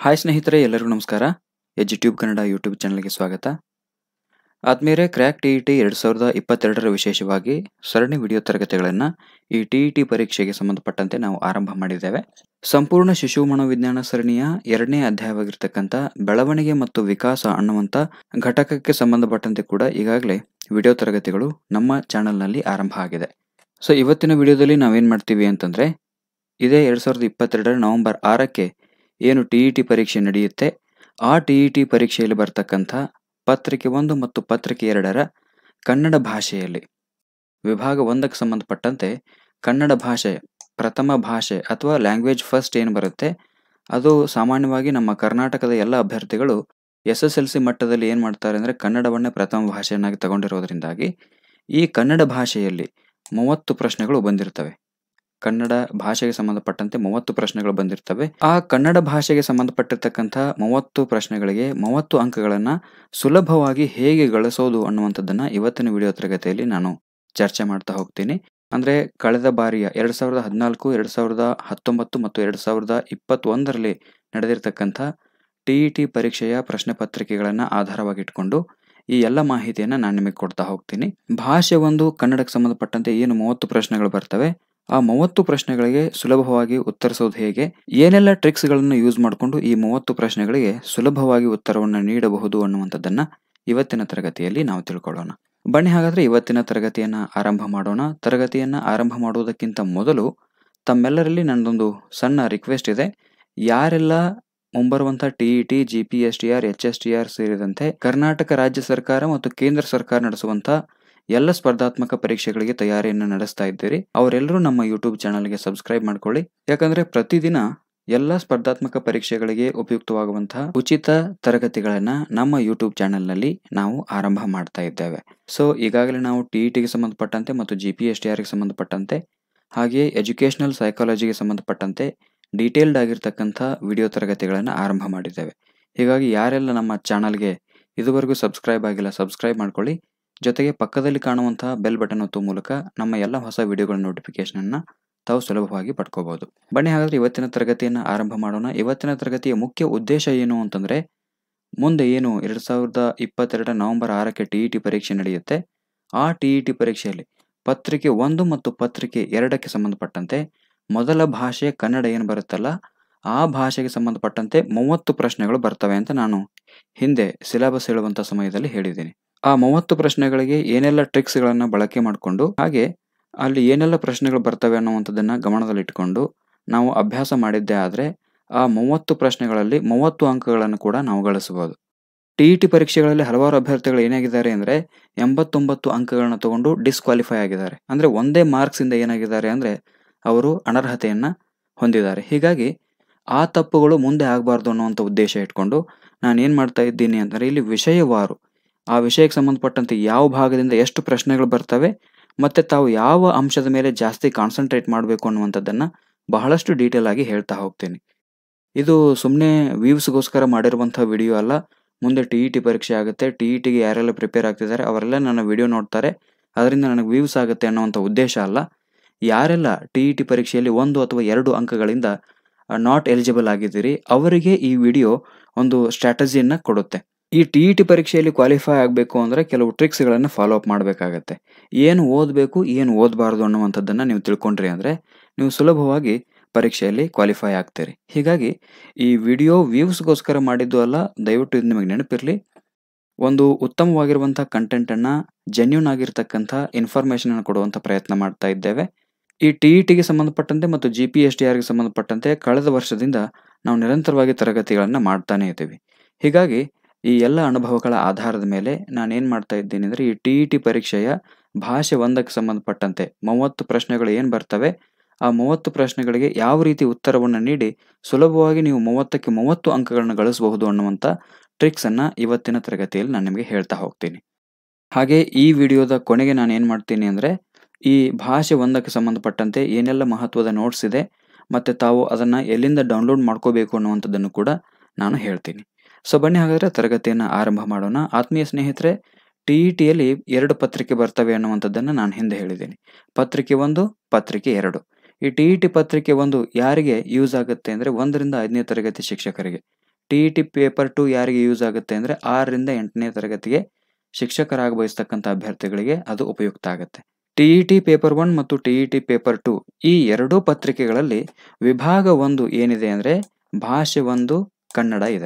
hi ಸ್ನೇಹಿತರೆ ಎಲ್ಲರಿಗೂ ನಮಸ್ಕಾರ ಎಜ್ ಟ್ಯೂಬ್ ಕನ್ನಡ ಯೂಟ್ಯೂಬ್ ಚಾನಲ್ಗೆ ಸ್ವಾಗತ ಆದ್ಮೇಲೆ ಕ್ರ್ಯಾಕ್ ಟಿ ಇ ಟಿ ಎರಡು ಸಾವಿರದ ಇಪ್ಪತ್ತೆರಡರ ವಿಶೇಷವಾಗಿ ಸರಣಿ ವಿಡಿಯೋ ತರಗತಿಗಳನ್ನು ಈ ಟಿ ಇ ಟಿ ಪರೀಕ್ಷೆಗೆ ಸಂಬಂಧಪಟ್ಟಂತೆ ನಾವು ಆರಂಭ ಮಾಡಿದ್ದೇವೆ ಸಂಪೂರ್ಣ ಶಿಶು ಮನೋವಿಜ್ಞಾನ ಸರಣಿಯ ಎರಡನೇ ಅಧ್ಯಾಯವಾಗಿರ್ತಕ್ಕಂಥ ಬೆಳವಣಿಗೆ ಮತ್ತು ವಿಕಾಸ ಅನ್ನುವಂಥ ಘಟಕಕ್ಕೆ ಸಂಬಂಧಪಟ್ಟಂತೆ ಕೂಡ ಈಗಾಗಲೇ ವಿಡಿಯೋ ತರಗತಿಗಳು ನಮ್ಮ ಚಾನಲ್ನಲ್ಲಿ ಆರಂಭ ಆಗಿದೆ ಸೊ ಇವತ್ತಿನ ವಿಡಿಯೋದಲ್ಲಿ ನಾವೇನು ಮಾಡ್ತೀವಿ ಅಂತಂದರೆ ಇದೇ ಎರಡು ಸಾವಿರದ ಇಪ್ಪತ್ತೆರಡರ ನವೆಂಬರ್ ಆರಕ್ಕೆ ಏನು ಟಿ ಇ ಟಿ ಪರೀಕ್ಷೆ ನಡೆಯುತ್ತೆ ಆ ಟಿ ಇ ಟಿ ಪರೀಕ್ಷೆಯಲ್ಲಿ ಬರ್ತಕ್ಕಂಥ ಪತ್ರಿಕೆ ಒಂದು ಮತ್ತು ಪತ್ರಿಕೆ ಎರಡರ ಕನ್ನಡ ಭಾಷೆಯಲ್ಲಿ ವಿಭಾಗ ಒಂದಕ್ಕೆ ಸಂಬಂಧಪಟ್ಟಂತೆ ಕನ್ನಡ ಭಾಷೆ ಪ್ರಥಮ ಭಾಷೆ ಅಥವಾ ಲ್ಯಾಂಗ್ವೇಜ್ ಫಸ್ಟ್ ಏನು ಬರುತ್ತೆ ಅದು ಸಾಮಾನ್ಯವಾಗಿ ನಮ್ಮ ಕರ್ನಾಟಕದ ಎಲ್ಲ ಅಭ್ಯರ್ಥಿಗಳು ಎಸ್ ಎಸ್ ಎಲ್ ಸಿ ಮಟ್ಟದಲ್ಲಿ ಏನು ಮಾಡ್ತಾರೆ ಅಂದರೆ ಕನ್ನಡವನ್ನೇ ಪ್ರಥಮ ಭಾಷೆಯನ್ನಾಗಿ ತಗೊಂಡಿರೋದ್ರಿಂದಾಗಿ ಈ ಕನ್ನಡ ಭಾಷೆಯಲ್ಲಿ ಮೂವತ್ತು ಪ್ರಶ್ನೆಗಳು ಬಂದಿರ್ತವೆ ಕನ್ನಡ ಭಾಷೆಗೆ ಸಂಬಂಧಪಟ್ಟಂತೆ ಮೂವತ್ತು ಪ್ರಶ್ನೆಗಳು ಬಂದಿರ್ತವೆ ಆ ಕನ್ನಡ ಭಾಷೆಗೆ ಸಂಬಂಧಪಟ್ಟಿರ್ತಕ್ಕಂಥ ಮೂವತ್ತು ಪ್ರಶ್ನೆಗಳಿಗೆ ಮೂವತ್ತು ಅಂಕಗಳನ್ನು ಸುಲಭವಾಗಿ ಹೇಗೆ ಗಳಿಸೋದು ಅನ್ನುವಂಥದ್ದನ್ನು ಇವತ್ತಿನ ವಿಡಿಯೋ ತರಗತಿಯಲ್ಲಿ ನಾನು ಚರ್ಚೆ ಮಾಡ್ತಾ ಹೋಗ್ತೀನಿ ಅಂದರೆ ಕಳೆದ ಬಾರಿಯ ಎರಡು ಸಾವಿರದ ಹದಿನಾಲ್ಕು ಎರಡು ಸಾವಿರದ ಹತ್ತೊಂಬತ್ತು ಮತ್ತು ಎರಡು ಸಾವಿರದ ಇಪ್ಪತ್ತೊಂದರಲ್ಲಿ ನಡೆದಿರ್ತಕ್ಕಂಥ ಟಿ ಇ ಟಿ ಪರೀಕ್ಷೆಯ ಪ್ರಶ್ನೆ ಪತ್ರಿಕೆಗಳನ್ನು ಆಧಾರವಾಗಿಟ್ಕೊಂಡು ಈ ಎಲ್ಲ ಮಾಹಿತಿಯನ್ನು ನಾನು ನಿಮಗೆ ಕೊಡ್ತಾ ಹೋಗ್ತೀನಿ ಭಾಷೆ ಒಂದು ಕನ್ನಡಕ್ಕೆ ಸಂಬಂಧಪಟ್ಟಂತೆ ಏನು ಮೂವತ್ತು ಪ್ರಶ್ನೆಗಳು ಬರ್ತವೆ ಆ ಮೂವತ್ತು ಪ್ರಶ್ನೆಗಳಿಗೆ ಸುಲಭವಾಗಿ ಉತ್ತರಿಸೋದು ಹೇಗೆ ಏನೆಲ್ಲ ಟ್ರಿಕ್ಸ್ಗಳನ್ನು ಯೂಸ್ ಮಾಡಿಕೊಂಡು ಈ ಮೂವತ್ತು ಪ್ರಶ್ನೆಗಳಿಗೆ ಸುಲಭವಾಗಿ ಉತ್ತರವನ್ನು ನೀಡಬಹುದು ಅನ್ನುವಂಥದ್ದನ್ನು ಇವತ್ತಿನ ತರಗತಿಯಲ್ಲಿ ನಾವು ತಿಳ್ಕೊಳ್ಳೋಣ ಬನ್ನಿ ಹಾಗಾದರೆ ಇವತ್ತಿನ ತರಗತಿಯನ್ನು ಆರಂಭ ಮಾಡೋಣ ತರಗತಿಯನ್ನು ಆರಂಭ ಮಾಡುವುದಕ್ಕಿಂತ ಮೊದಲು ತಮ್ಮೆಲ್ಲರಲ್ಲಿ ನನ್ನದೊಂದು ಸಣ್ಣ ರಿಕ್ವೆಸ್ಟ್ ಇದೆ ಯಾರೆಲ್ಲ ಮುಂಬರುವಂಥ T E T G P S T R H S T R ಸೇರಿದಂತೆ ಕರ್ನಾಟಕ ರಾಜ್ಯ ಸರ್ಕಾರ ಮತ್ತು ಕೇಂದ್ರ ಸರ್ಕಾರ ನಡೆಸುವಂಥ ಎಲ್ಲ ಸ್ಪರ್ಧಾತ್ಮಕ ಪರೀಕ್ಷೆಗಳಿಗೆ ತಯಾರಿಯನ್ನು ನಡೆಸ್ತಾ ಇದ್ದೀರಿ ಅವರೆಲ್ಲರೂ ನಮ್ಮ ಯೂಟ್ಯೂಬ್ ಚಾನಲ್ಗೆ ಸಬ್ಸ್ಕ್ರೈಬ್ ಮಾಡ್ಕೊಳ್ಳಿ ಯಾಕಂದ್ರೆ ಪ್ರತಿದಿನ ಎಲ್ಲ ಸ್ಪರ್ಧಾತ್ಮಕ ಪರೀಕ್ಷೆಗಳಿಗೆ ಉಪಯುಕ್ತವಾಗುವಂತಹ ಉಚಿತ ತರಗತಿಗಳನ್ನ ನಮ್ಮ ಯೂಟ್ಯೂಬ್ ಚಾನೆಲ್ನಲ್ಲಿ ನಾವು ಆರಂಭ ಮಾಡ್ತಾ ಇದ್ದೇವೆ ಸೊ ಈಗಾಗಲೇ ನಾವು ಟಿ ಇ ಟಿಗೆ ಸಂಬಂಧಪಟ್ಟಂತೆ ಮತ್ತು ಜಿ ಪಿ ಎಸ್ ಟಿ ಆರ್ಗೆ ಸಂಬಂಧಪಟ್ಟಂತೆ ಹಾಗೆಯೇ ಎಜುಕೇಷನಲ್ ಸೈಕಾಲಜಿಗೆ ಸಂಬಂಧಪಟ್ಟಂತೆ ಡೀಟೇಲ್ಡ್ ಆಗಿರ್ತಕ್ಕಂಥ ವಿಡಿಯೋ ತರಗತಿಗಳನ್ನು ಆರಂಭ ಮಾಡಿದ್ದೇವೆ ಹೀಗಾಗಿ ಯಾರೆಲ್ಲ ನಮ್ಮ ಚಾನಲ್ಗೆ ಇದುವರೆಗೂ ಸಬ್ಸ್ಕ್ರೈಬ್ ಆಗಿಲ್ಲ ಸಬ್ಸ್ಕ್ರೈಬ್ ಮಾಡ್ಕೊಳ್ಳಿ ಜೊತೆಗೆ ಪಕ್ಕದಲ್ಲಿ ಕಾಣುವಂತಹ ಬೆಲ್ ಬಟನ್ ಒತ್ತುವ ಮೂಲಕ ನಮ್ಮ ಎಲ್ಲ ಹೊಸ ವಿಡಿಯೋಗಳ ನೋಟಿಫಿಕೇಶನನ್ನು ತಾವು ಸುಲಭವಾಗಿ ಪಡ್ಕೋಬಹುದು ಬನ್ನಿ ಹಾಗಾದ್ರೆ ಇವತ್ತಿನ ತರಗತಿಯನ್ನು ಆರಂಭ ಮಾಡೋಣ ಇವತ್ತಿನ ತರಗತಿಯ ಮುಖ್ಯ ಉದ್ದೇಶ ಏನು ಅಂತಂದ್ರೆ ಮುಂದೆ ಏನು ಎರಡು ಸಾವಿರದ ಇಪ್ಪತ್ತೆರಡರ ನವೆಂಬರ್ ಆರಕ್ಕೆ ಟಿ ಇ ಟಿ ಪರೀಕ್ಷೆ ನಡೆಯುತ್ತೆ ಆ ಟಿ ಇ ಟಿ ಪರೀಕ್ಷೆಯಲ್ಲಿ ಪತ್ರಿಕೆ ಒಂದು ಮತ್ತು ಪತ್ರಿಕೆ ಎರಡಕ್ಕೆ ಸಂಬಂಧಪಟ್ಟಂತೆ ಮೊದಲ ಭಾಷೆ ಕನ್ನಡ ಏನು ಬರುತ್ತಲ್ಲ ಆ ಭಾಷೆಗೆ ಸಂಬಂಧಪಟ್ಟಂತೆ ಮೂವತ್ತು ಪ್ರಶ್ನೆಗಳು ಬರ್ತವೆ ಅಂತ ನಾನು ಹಿಂದೆ ಸಿಲೆಬಸ್ ಹೇಳುವಂಥ ಸಮಯದಲ್ಲಿ ಹೇಳಿದ್ದೀನಿ ಆ ಮೂವತ್ತು ಪ್ರಶ್ನೆಗಳಿಗೆ ಏನೆಲ್ಲ ಟ್ರಿಕ್ಸ್ಗಳನ್ನು ಬಳಕೆ ಮಾಡಿಕೊಂಡು ಹಾಗೆ ಅಲ್ಲಿ ಏನೆಲ್ಲ ಪ್ರಶ್ನೆಗಳು ಬರ್ತವೆ ಅನ್ನುವಂಥದ್ದನ್ನು ಗಮನದಲ್ಲಿಟ್ಟುಕೊಂಡು ನಾವು ಅಭ್ಯಾಸ ಮಾಡಿದ್ದೇ ಆದರೆ ಆ ಮೂವತ್ತು ಪ್ರಶ್ನೆಗಳಲ್ಲಿ ಮೂವತ್ತು ಅಂಕಗಳನ್ನು ಕೂಡ ನಾವು ಗಳಿಸಬಹುದು ಟಿ ಇ ಟಿ ಪರೀಕ್ಷೆಗಳಲ್ಲಿ ಹಲವಾರು ಅಭ್ಯರ್ಥಿಗಳು ಏನಾಗಿದ್ದಾರೆ ಅಂದರೆ ಎಂಬತ್ತೊಂಬತ್ತು ಅಂಕಗಳನ್ನ ತಗೊಂಡು ಡಿಸ್ಕ್ವಾಲಿಫೈ ಆಗಿದ್ದಾರೆ ಅಂದರೆ ಒಂದೇ ಮಾರ್ಕ್ಸಿಂದ ಏನಾಗಿದ್ದಾರೆ ಅಂದರೆ ಅವರು ಅನರ್ಹತೆಯನ್ನು ಹೊಂದಿದ್ದಾರೆ ಹೀಗಾಗಿ ಆ ತಪ್ಪುಗಳು ಮುಂದೆ ಆಗಬಾರ್ದು ಅನ್ನುವಂಥ ಉದ್ದೇಶ ಇಟ್ಕೊಂಡು ನಾನು ಏನು ಮಾಡ್ತಾ ಇದ್ದೀನಿ ಅಂದರೆ ಇಲ್ಲಿ ವಿಷಯವಾರು ಆ ವಿಷಯಕ್ಕೆ ಸಂಬಂಧಪಟ್ಟಂತೆ ಯಾವ ಭಾಗದಿಂದ ಎಷ್ಟು ಪ್ರಶ್ನೆಗಳು ಬರ್ತವೆ ಮತ್ತು ತಾವು ಯಾವ ಅಂಶದ ಮೇಲೆ ಜಾಸ್ತಿ ಕಾನ್ಸಂಟ್ರೇಟ್ ಮಾಡಬೇಕು ಅನ್ನುವಂಥದ್ದನ್ನು ಬಹಳಷ್ಟು ಡೀಟೇಲ್ ಆಗಿ ಹೇಳ್ತಾ ಹೋಗ್ತೀನಿ ಇದು ಸುಮ್ಮನೆ ವ್ಯೂವ್ಸ್ಗೋಸ್ಕರ ಮಾಡಿರುವಂಥ ವಿಡಿಯೋ ಅಲ್ಲ ಮುಂದೆ ಟಿ ಇ ಟಿ ಪರೀಕ್ಷೆ ಆಗುತ್ತೆ ಟಿ ಇ ಟಿಗೆ ಯಾರೆಲ್ಲ ಪ್ರಿಪೇರ್ ಆಗ್ತಿದ್ದಾರೆ ಅವರೆಲ್ಲ ನನ್ನ ವಿಡಿಯೋ ನೋಡ್ತಾರೆ ಅದರಿಂದ ನನಗೆ ವ್ಯೂವ್ಸ್ ಆಗುತ್ತೆ ಅನ್ನುವಂಥ ಉದ್ದೇಶ ಅಲ್ಲ ಯಾರೆಲ್ಲ ಟಿ ಇ ಟಿ ಪರೀಕ್ಷೆಯಲ್ಲಿ ಒಂದು ಅಥವಾ ಎರಡು ಅಂಕಗಳಿಂದ ನಾಟ್ ಎಲಿಜಿಬಲ್ ಆಗಿದ್ದೀರಿ ಅವರಿಗೆ ಈ ವಿಡಿಯೋ ಒಂದು ಸ್ಟ್ರಾಟಜಿಯನ್ನು ಕೊಡುತ್ತೆ ಈ ಟಿ ಇ ಟಿ ಪರೀಕ್ಷೆಯಲ್ಲಿ ಕ್ವಾಲಿಫೈ ಆಗಬೇಕು ಅಂದರೆ ಕೆಲವು ಟ್ರಿಕ್ಸ್ಗಳನ್ನು ಫಾಲೋ ಅಪ್ ಮಾಡಬೇಕಾಗತ್ತೆ ಏನು ಓದಬೇಕು ಏನು ಓದಬಾರ್ದು ಅನ್ನುವಂಥದ್ದನ್ನು ನೀವು ತಿಳ್ಕೊಂಡ್ರಿ ಅಂದರೆ ನೀವು ಸುಲಭವಾಗಿ ಪರೀಕ್ಷೆಯಲ್ಲಿ ಕ್ವಾಲಿಫೈ ಆಗ್ತೀರಿ ಹೀಗಾಗಿ ಈ ವಿಡಿಯೋ ವ್ಯೂಸ್ಗೋಸ್ಕರ ಮಾಡಿದ್ದು ಅಲ್ಲ ದಯವಿಟ್ಟು ಇದು ನಿಮಗೆ ನೆನಪಿರಲಿ ಒಂದು ಉತ್ತಮವಾಗಿರುವಂಥ ಕಂಟೆಂಟನ್ನು ಜೆನ್ಯೂನ್ ಆಗಿರ್ತಕ್ಕಂಥ ಇನ್ಫಾರ್ಮೇಷನನ್ನು ಕೊಡುವಂಥ ಪ್ರಯತ್ನ ಮಾಡ್ತಾ ಇದ್ದೇವೆ ಈ ಟಿ ಇ ಟಿಗೆ ಸಂಬಂಧಪಟ್ಟಂತೆ ಮತ್ತು ಜಿ ಪಿ ಎಸ್ ಟಿ ಆರ್ಗೆ ಸಂಬಂಧಪಟ್ಟಂತೆ ಕಳೆದ ವರ್ಷದಿಂದ ನಾವು ನಿರಂತರವಾಗಿ ತರಗತಿಗಳನ್ನು ಮಾಡ್ತಾನೆ ಇದ್ದೀವಿ ಹೀಗಾಗಿ ಈ ಎಲ್ಲ ಅನುಭವಗಳ ಆಧಾರದ ಮೇಲೆ ನಾನೇನು ಮಾಡ್ತಾ ಇದ್ದೀನಿ ಅಂದರೆ ಈ ಟಿ ಇ ಟಿ ಪರೀಕ್ಷೆಯ ಭಾಷೆ ಒಂದಕ್ಕೆ ಸಂಬಂಧಪಟ್ಟಂತೆ ಮೂವತ್ತು ಪ್ರಶ್ನೆಗಳು ಏನು ಬರ್ತವೆ ಆ ಮೂವತ್ತು ಪ್ರಶ್ನೆಗಳಿಗೆ ಯಾವ ರೀತಿ ಉತ್ತರವನ್ನು ನೀಡಿ ಸುಲಭವಾಗಿ ನೀವು ಮೂವತ್ತಕ್ಕೆ ಮೂವತ್ತು ಅಂಕಗಳನ್ನು ಗಳಿಸಬಹುದು ಅನ್ನುವಂಥ ಟ್ರಿಕ್ಸನ್ನು ಇವತ್ತಿನ ತರಗತಿಯಲ್ಲಿ ನಾನು ನಿಮಗೆ ಹೇಳ್ತಾ ಹೋಗ್ತೀನಿ ಹಾಗೆ ಈ ವಿಡಿಯೋದ ಕೊನೆಗೆ ನಾನು ಏನು ಮಾಡ್ತೀನಿ ಅಂದರೆ ಈ ಭಾಷೆ ಒಂದಕ್ಕೆ ಸಂಬಂಧಪಟ್ಟಂತೆ ಏನೆಲ್ಲ ಮಹತ್ವದ ನೋಟ್ಸ್ ಇದೆ ಮತ್ತು ತಾವು ಅದನ್ನು ಎಲ್ಲಿಂದ ಡೌನ್ಲೋಡ್ ಮಾಡ್ಕೋಬೇಕು ಅನ್ನುವಂಥದ್ದನ್ನು ಕೂಡ ನಾನು ಹೇಳ್ತೀನಿ ಸೊ ಬನ್ನಿ ಹಾಗಾದರೆ ತರಗತಿಯನ್ನು ಆರಂಭ ಮಾಡೋಣ ಆತ್ಮೀಯ ಸ್ನೇಹಿತರೆ ಟಿ ಇ ಟಿಯಲ್ಲಿ ಎರಡು ಪತ್ರಿಕೆ ಬರ್ತವೆ ಅನ್ನುವಂಥದ್ದನ್ನು ನಾನು ಹಿಂದೆ ಹೇಳಿದ್ದೀನಿ ಪತ್ರಿಕೆ ಒಂದು ಪತ್ರಿಕೆ ಎರಡು ಈ ಟಿ ಇ ಟಿ ಪತ್ರಿಕೆ ಒಂದು ಯಾರಿಗೆ ಯೂಸ್ ಆಗುತ್ತೆ ಅಂದರೆ ಒಂದರಿಂದ ಐದನೇ ತರಗತಿ ಶಿಕ್ಷಕರಿಗೆ T E T paper two ಯಾರಿಗೆ ಯೂಸ್ ಆಗುತ್ತೆ ಅಂದರೆ ಆರರಿಂದ ಎಂಟನೇ ತರಗತಿಗೆ ಶಿಕ್ಷಕರಾಗಿ ಬಯಸ್ತಕ್ಕಂಥ ಅಭ್ಯರ್ಥಿಗಳಿಗೆ ಅದು ಉಪಯುಕ್ತ ಆಗುತ್ತೆ T E T paper one ಮತ್ತು T E T paper two ಈ ಎರಡೂ ಪತ್ರಿಕೆಗಳಲ್ಲಿ ವಿಭಾಗ ಒಂದು ಏನಿದೆ ಅಂದರೆ ಭಾಷೆ ಒಂದು ಕನ್ನಡ ಇದೆ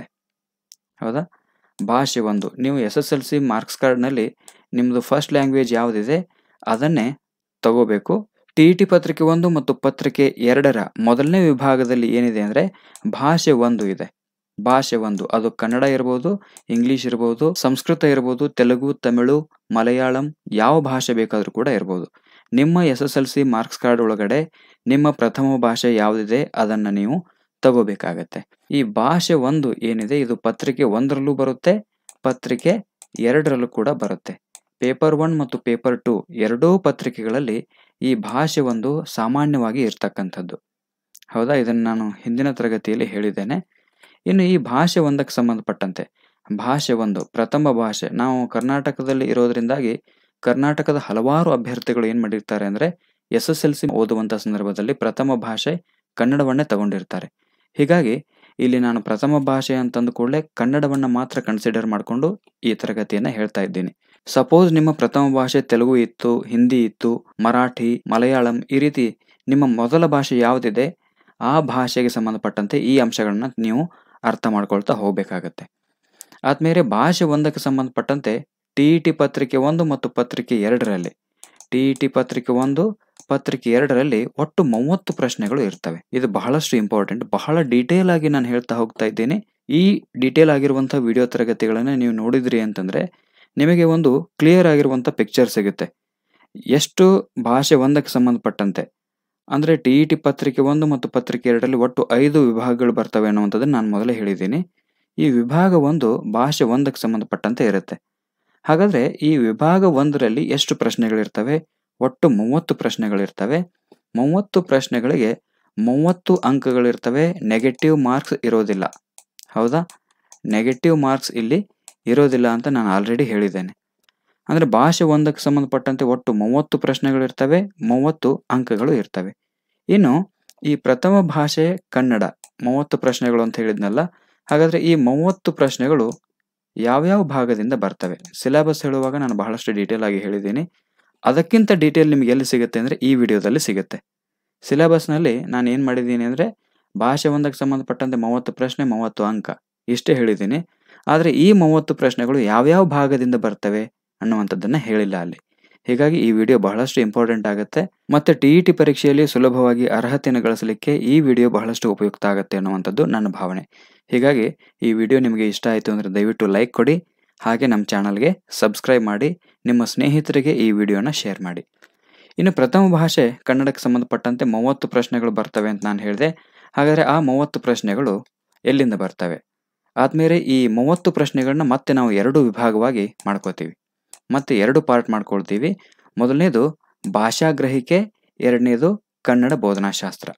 ಹೌದಾ ಭಾಷೆ ಒಂದು ನೀವು S S L C marks ಕಾರ್ಡ್ನಲ್ಲಿ ನಿಮ್ಮದು ಫಸ್ಟ್ ಲ್ಯಾಂಗ್ವೇಜ್ ಯಾವುದಿದೆ ಅದನ್ನೇ ತಗೋಬೇಕು ಟಿ ಇ ಟಿ ಪತ್ರಿಕೆ ಒಂದು ಮತ್ತು ಪತ್ರಿಕೆ ಎರಡರ ಮೊದಲನೇ ವಿಭಾಗದಲ್ಲಿ ಏನಿದೆ ಅಂದರೆ ಭಾಷೆ ಒಂದು ಇದೆ ಭಾಷೆ ಒಂದು ಅದು ಕನ್ನಡ ಇರ್ಬೋದು ಇಂಗ್ಲಿಷ್ ಇರ್ಬೋದು ಸಂಸ್ಕೃತ ಇರ್ಬೋದು ತೆಲುಗು ತಮಿಳು ಮಲಯಾಳಂ ಯಾವ ಭಾಷೆ ಬೇಕಾದರೂ ಕೂಡ ಇರ್ಬೋದು ನಿಮ್ಮ S S L C marks card ಒಳಗಡೆ ನಿಮ್ಮ ಪ್ರಥಮ ಭಾಷೆ ಯಾವುದಿದೆ ಅದನ್ನು ನೀವು ತಗೋಬೇಕಾಗತ್ತೆ ಈ ಭಾಷೆ ಒಂದು ಏನಿದೆ ಇದು ಪತ್ರಿಕೆ ಒಂದರಲ್ಲೂ ಬರುತ್ತೆ ಪತ್ರಿಕೆ ಎರಡರಲ್ಲೂ ಕೂಡ ಬರುತ್ತೆ ಪೇಪರ್ ಒನ್ ಮತ್ತು ಪೇಪರ್ ಟು ಎರಡೂ ಪತ್ರಿಕೆಗಳಲ್ಲಿ ಈ ಭಾಷೆ ಒಂದು ಸಾಮಾನ್ಯವಾಗಿ ಇರ್ತಕ್ಕಂಥದ್ದು ಹೌದಾ ಇದನ್ನು ನಾನು ಹಿಂದಿನ ತರಗತಿಯಲ್ಲಿ ಹೇಳಿದ್ದೇನೆ ಇನ್ನು ಈ ಭಾಷೆ ಒಂದಕ್ಕೆ ಸಂಬಂಧಪಟ್ಟಂತೆ ಭಾಷೆ ಒಂದು ಪ್ರಥಮ ಭಾಷೆ ನಾವು ಕರ್ನಾಟಕದಲ್ಲಿ ಇರೋದ್ರಿಂದಾಗಿ ಕರ್ನಾಟಕದ ಹಲವಾರು ಅಭ್ಯರ್ಥಿಗಳು ಏನು ಮಾಡಿರ್ತಾರೆ ಅಂದರೆ ಎಸ್ ಎಸ್ ಎಲ್ ಸಿ ಓದುವಂಥ ಸಂದರ್ಭದಲ್ಲಿ ಪ್ರಥಮ ಭಾಷೆ ಕನ್ನಡವನ್ನೇ ತಗೊಂಡಿರ್ತಾರೆ ಹೀಗಾಗಿ ಇಲ್ಲಿ ನಾನು ಪ್ರಥಮ ಭಾಷೆ ಅಂತಂದ ಕೂಡಲೇ ಕನ್ನಡವನ್ನು ಮಾತ್ರ ಕನ್ಸಿಡರ್ ಮಾಡಿಕೊಂಡು ಈ ತರಗತಿಯನ್ನು ಹೇಳ್ತಾ ಇದ್ದೀನಿ ಸಪೋಸ್ ನಿಮ್ಮ ಪ್ರಥಮ ಭಾಷೆ ತೆಲುಗು ಇತ್ತು ಹಿಂದಿ ಇತ್ತು ಮರಾಠಿ ಮಲಯಾಳಂ ಈ ರೀತಿ ನಿಮ್ಮ ಮೊದಲ ಭಾಷೆ ಯಾವುದಿದೆ ಆ ಭಾಷೆಗೆ ಸಂಬಂಧಪಟ್ಟಂತೆ ಈ ಅಂಶಗಳನ್ನ ನೀವು ಅರ್ಥ ಮಾಡ್ಕೊಳ್ತಾ ಹೋಗಬೇಕಾಗತ್ತೆ ಆದ್ಮೇಲೆ ಭಾಷೆ ಒಂದಕ್ಕೆ ಸಂಬಂಧಪಟ್ಟಂತೆ ಟಿ ಇ ಟಿ ಪತ್ರಿಕೆ ಒಂದು ಮತ್ತು ಪತ್ರಿಕೆ ಎರಡರಲ್ಲಿ ಟಿ ಇ ಟಿ ಪತ್ರಿಕೆ ಒಂದು ಪತ್ರಿಕೆ ಎರಡರಲ್ಲಿ ಒಟ್ಟು ಮೂವತ್ತು ಪ್ರಶ್ನೆಗಳು ಇರ್ತವೆ ಇದು ಬಹಳಷ್ಟು ಇಂಪಾರ್ಟೆಂಟ್ ಬಹಳ ಡೀಟೇಲ್ ಆಗಿ ನಾನು ಹೇಳ್ತಾ ಹೋಗ್ತಾ ಇದ್ದೀನಿ ಈ ಡೀಟೇಲ್ ಆಗಿರುವಂಥ ವಿಡಿಯೋ ತರಗತಿಗಳನ್ನು ನೀವು ನೋಡಿದ್ರಿ ಅಂತಂದ್ರೆ ನಿಮಗೆ ಒಂದು ಕ್ಲಿಯರ್ ಆಗಿರುವಂಥ ಪಿಕ್ಚರ್ ಸಿಗುತ್ತೆ ಎಷ್ಟು ಭಾಷೆ ಒಂದಕ್ಕೆ ಸಂಬಂಧಪಟ್ಟಂತೆ ಅಂದರೆ ಟಿ ಇ ಟಿ ಪತ್ರಿಕೆ ಒಂದು ಮತ್ತು ಪತ್ರಿಕೆ ಎರಡರಲ್ಲಿ ಒಟ್ಟು ಐದು ವಿಭಾಗಗಳು ಬರ್ತವೆ ಅನ್ನುವಂಥದ್ದನ್ನು ನಾನು ಮೊದಲೇ ಹೇಳಿದ್ದೀನಿ ಈ ವಿಭಾಗ ಒಂದು ಭಾಷೆ ಒಂದಕ್ಕೆ ಸಂಬಂಧಪಟ್ಟಂತೆ ಇರುತ್ತೆ ಹಾಗಾದರೆ ಈ ವಿಭಾಗ ಒಂದರಲ್ಲಿ ಎಷ್ಟು ಪ್ರಶ್ನೆಗಳಿರ್ತವೆ ಒಟ್ಟು ಮೂವತ್ತು ಪ್ರಶ್ನೆಗಳಿರ್ತವೆ ಮೂವತ್ತು ಪ್ರಶ್ನೆಗಳಿಗೆ ಮೂವತ್ತು ಅಂಕಗಳಿರ್ತವೆ ನೆಗೆಟಿವ್ ಮಾರ್ಕ್ಸ್ ಇರೋದಿಲ್ಲ ಹೌದಾ ನೆಗೆಟಿವ್ ಮಾರ್ಕ್ಸ್ ಇಲ್ಲಿ ಇರೋದಿಲ್ಲ ಅಂತ ನಾನು ಆಲ್ರೆಡಿ ಹೇಳಿದ್ದೇನೆ ಅಂದರೆ ಭಾಷೆ ಒಂದಕ್ಕೆ ಸಂಬಂಧಪಟ್ಟಂತೆ ಒಟ್ಟು ಮೂವತ್ತು ಪ್ರಶ್ನೆಗಳಿರ್ತವೆ ಮೂವತ್ತು ಅಂಕಗಳು ಇರ್ತವೆ ಇನ್ನು ಈ ಪ್ರಥಮ ಭಾಷೆ ಕನ್ನಡ ಮೂವತ್ತು ಪ್ರಶ್ನೆಗಳು ಅಂತ ಹೇಳಿದ್ನಲ್ಲ ಹಾಗಾದರೆ ಈ ಮೂವತ್ತು ಪ್ರಶ್ನೆಗಳು ಯಾವ್ಯಾವ ಭಾಗದಿಂದ ಬರ್ತವೆ ಸಿಲೆಬಸ್ ಹೇಳುವಾಗ ನಾನು ಬಹಳಷ್ಟು ಡೀಟೇಲ್ ಆಗಿ ಹೇಳಿದ್ದೀನಿ ಅದಕ್ಕಿಂತ ಡೀಟೇಲ್ ನಿಮಗೆ ಎಲ್ಲಿ ಸಿಗುತ್ತೆ ಅಂದರೆ ಈ ವಿಡಿಯೋದಲ್ಲಿ ಸಿಗುತ್ತೆ ಸಿಲೆಬಸ್ನಲ್ಲಿ ನಾನು ಏನು ಮಾಡಿದ್ದೀನಿ ಅಂದರೆ ಭಾಷೆ ಒಂದಕ್ಕೆ ಸಂಬಂಧಪಟ್ಟಂತೆ ಮೂವತ್ತು ಪ್ರಶ್ನೆ ಮೂವತ್ತು ಅಂಕ ಇಷ್ಟೇ ಹೇಳಿದ್ದೀನಿ ಆದರೆ ಈ ಮೂವತ್ತು ಪ್ರಶ್ನೆಗಳು ಯಾವ್ಯಾವ ಭಾಗದಿಂದ ಬರ್ತವೆ ಅನ್ನುವಂಥದ್ದನ್ನು ಹೇಳಿಲ್ಲ ಅಲ್ಲಿ ಹೀಗಾಗಿ ಈ ವಿಡಿಯೋ ಬಹಳಷ್ಟು ಇಂಪಾರ್ಟೆಂಟ್ ಆಗುತ್ತೆ ಮತ್ತು ಟಿ ಇ ಟಿ ಪರೀಕ್ಷೆಯಲ್ಲಿ ಸುಲಭವಾಗಿ ಅರ್ಹತೆಯನ್ನು ಗಳಿಸಲಿಕ್ಕೆ ಈ ವಿಡಿಯೋ ಬಹಳಷ್ಟು ಉಪಯುಕ್ತ ಆಗುತ್ತೆ ಅನ್ನುವಂಥದ್ದು ನನ್ನ ಭಾವನೆ ಹೀಗಾಗಿ ಈ ವಿಡಿಯೋ ನಿಮಗೆ ಇಷ್ಟ ಆಯಿತು ಅಂದರೆ ದಯವಿಟ್ಟು ಲೈಕ್ ಕೊಡಿ ಹಾಗೆ ನಮ್ಮ ಚಾನಲ್ಗೆ ಸಬ್ಸ್ಕ್ರೈಬ್ ಮಾಡಿ ನಿಮ್ಮ ಸ್ನೇಹಿತರಿಗೆ ಈ ವಿಡಿಯೋನ ಶೇರ್ ಮಾಡಿ ಇನ್ನು ಪ್ರಥಮ ಭಾಷೆ ಕನ್ನಡಕ್ಕೆ ಸಂಬಂಧಪಟ್ಟಂತೆ ಮೂವತ್ತು ಪ್ರಶ್ನೆಗಳು ಬರ್ತವೆ ಅಂತ ನಾನು ಹೇಳಿದೆ ಹಾಗಾದರೆ ಆ ಮೂವತ್ತು ಪ್ರಶ್ನೆಗಳು ಎಲ್ಲಿಂದ ಬರ್ತವೆ ಆದಮೇಲೆ ಈ ಮೂವತ್ತು ಪ್ರಶ್ನೆಗಳನ್ನ ಮತ್ತೆ ನಾವು ಎರಡು ವಿಭಾಗವಾಗಿ ಮಾಡ್ಕೋತೀವಿ ಮತ್ತೆ ಎರಡು ಪಾರ್ಟ್ ಮಾಡ್ಕೊಳ್ತೀವಿ ಮೊದಲನೇದು ಭಾಷಾ ಗ್ರಹಿಕೆ ಎರಡನೇದು ಕನ್ನಡ ಬೋಧನಾಶಾಸ್ತ್ರ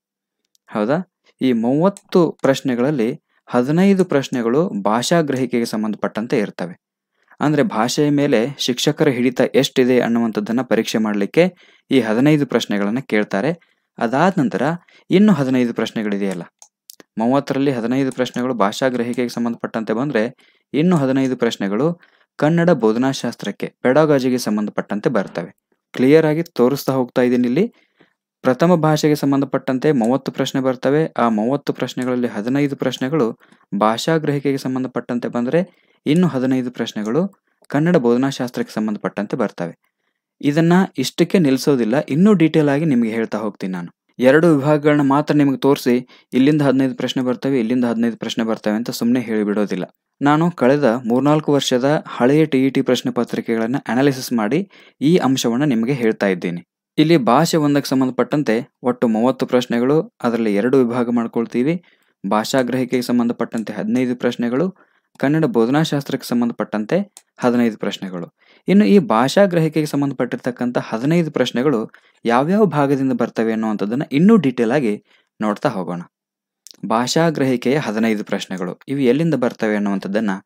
ಹೌದಾ ಈ ಮೂವತ್ತು ಪ್ರಶ್ನೆಗಳಲ್ಲಿ ಹದಿನೈದು ಪ್ರಶ್ನೆಗಳು ಭಾಷಾ ಗ್ರಹಿಕೆಗೆ ಸಂಬಂಧಪಟ್ಟಂತೆ ಇರ್ತವೆ ಅಂದರೆ ಭಾಷೆಯ ಮೇಲೆ ಶಿಕ್ಷಕರ ಹಿಡಿತ ಎಷ್ಟಿದೆ ಅನ್ನುವಂಥದ್ದನ್ನು ಪರೀಕ್ಷೆ ಮಾಡಲಿಕ್ಕೆ ಈ ಹದಿನೈದು ಪ್ರಶ್ನೆಗಳನ್ನು ಕೇಳ್ತಾರೆ ಅದಾದ ನಂತರ ಇನ್ನು ಹದಿನೈದು ಪ್ರಶ್ನೆಗಳಿದೆಯಲ್ಲ ಮೂವತ್ತರಲ್ಲಿ ಹದಿನೈದು ಪ್ರಶ್ನೆಗಳು ಭಾಷಾ ಗ್ರಹಿಕೆಗೆ ಸಂಬಂಧಪಟ್ಟಂತೆ ಬಂದರೆ ಇನ್ನು ಹದಿನೈದು ಪ್ರಶ್ನೆಗಳು ಕನ್ನಡ ಬೋಧನಾಶಾಸ್ತ್ರಕ್ಕೆ ಪೆಡಾಗಾಜಿಗೆ ಸಂಬಂಧಪಟ್ಟಂತೆ ಬರ್ತವೆ ಕ್ಲಿಯರ್ ಆಗಿ ತೋರಿಸ್ತಾ ಹೋಗ್ತಾ ಇದ್ದೀನಿ ಇಲ್ಲಿ ಪ್ರಥಮ ಭಾಷೆಗೆ ಸಂಬಂಧಪಟ್ಟಂತೆ ಮೂವತ್ತು ಪ್ರಶ್ನೆ ಬರ್ತವೆ ಆ ಮೂವತ್ತು ಪ್ರಶ್ನೆಗಳಲ್ಲಿ ಹದಿನೈದು ಪ್ರಶ್ನೆಗಳು ಭಾಷಾ ಗ್ರಹಿಕೆಗೆ ಸಂಬಂಧಪಟ್ಟಂತೆ ಬಂದರೆ ಇನ್ನು ಹದಿನೈದು ಪ್ರಶ್ನೆಗಳು ಕನ್ನಡ ಬೋಧನಾಶಾಸ್ತ್ರಕ್ಕೆ ಸಂಬಂಧಪಟ್ಟಂತೆ ಬರ್ತವೆ ಇದನ್ನ ಇಷ್ಟಕ್ಕೆ ನಿಲ್ಲಿಸೋದಿಲ್ಲ ಇನ್ನೂ ಡೀಟೇಲ್ ಆಗಿ ನಿಮಗೆ ಹೇಳ್ತಾ ಹೋಗ್ತೀನಿ ನಾನು ಎರಡು ವಿಭಾಗಗಳನ್ನ ಮಾತ್ರ ನಿಮಗೆ ತೋರಿಸಿ ಇಲ್ಲಿಂದ ಹದಿನೈದು ಪ್ರಶ್ನೆ ಬರ್ತವೆ ಇಲ್ಲಿಂದ ಹದಿನೈದು ಪ್ರಶ್ನೆ ಬರ್ತವೆ ಅಂತ ಸುಮ್ಮನೆ ಹೇಳಿಬಿಡೋದಿಲ್ಲ ನಾನು ಕಳೆದ ಮೂರ್ನಾಲ್ಕು ವರ್ಷದ ಹಳೆಯ ಟಿ ಇ ಟಿ ಪ್ರಶ್ನೆ ಪತ್ರಿಕೆಗಳನ್ನು ಅನಾಲಿಸಿಸ್ ಮಾಡಿ ಈ ಅಂಶವನ್ನು ನಿಮಗೆ ಹೇಳ್ತಾ ಇದ್ದೀನಿ ಇಲ್ಲಿ ಭಾಷೆ ಒಂದಕ್ಕೆ ಸಂಬಂಧಪಟ್ಟಂತೆ ಒಟ್ಟು ಮೂವತ್ತು ಪ್ರಶ್ನೆಗಳು ಅದರಲ್ಲಿ ಎರಡು ವಿಭಾಗ ಮಾಡ್ಕೊಳ್ತೀವಿ ಭಾಷಾ ಗ್ರಹಿಕೆಗೆ ಸಂಬಂಧಪಟ್ಟಂತೆ ಹದಿನೈದು ಪ್ರಶ್ನೆಗಳು ಕನ್ನಡ ಬೋಧನಾಶಾಸ್ತ್ರಕ್ಕೆ ಸಂಬಂಧಪಟ್ಟಂತೆ ಹದಿನೈದು ಪ್ರಶ್ನೆಗಳು ಇನ್ನು ಈ ಭಾಷಾ ಗ್ರಹಿಕೆಗೆ ಸಂಬಂಧಪಟ್ಟಿರ್ತಕ್ಕಂಥ ಹದಿನೈದು ಪ್ರಶ್ನೆಗಳು ಯಾವ್ಯಾವ ಭಾಗದಿಂದ ಬರ್ತವೆ ಅನ್ನುವಂಥದ್ದನ್ನು ಇನ್ನೂ ಡೀಟೇಲ್ ಆಗಿ ನೋಡ್ತಾ ಹೋಗೋಣ ಭಾಷಾ ಗ್ರಹಿಕೆಯ ಹದಿನೈದು ಪ್ರಶ್ನೆಗಳು ಇವು ಎಲ್ಲಿಂದ ಬರ್ತವೆ ಅನ್ನುವಂಥದ್ದನ್ನು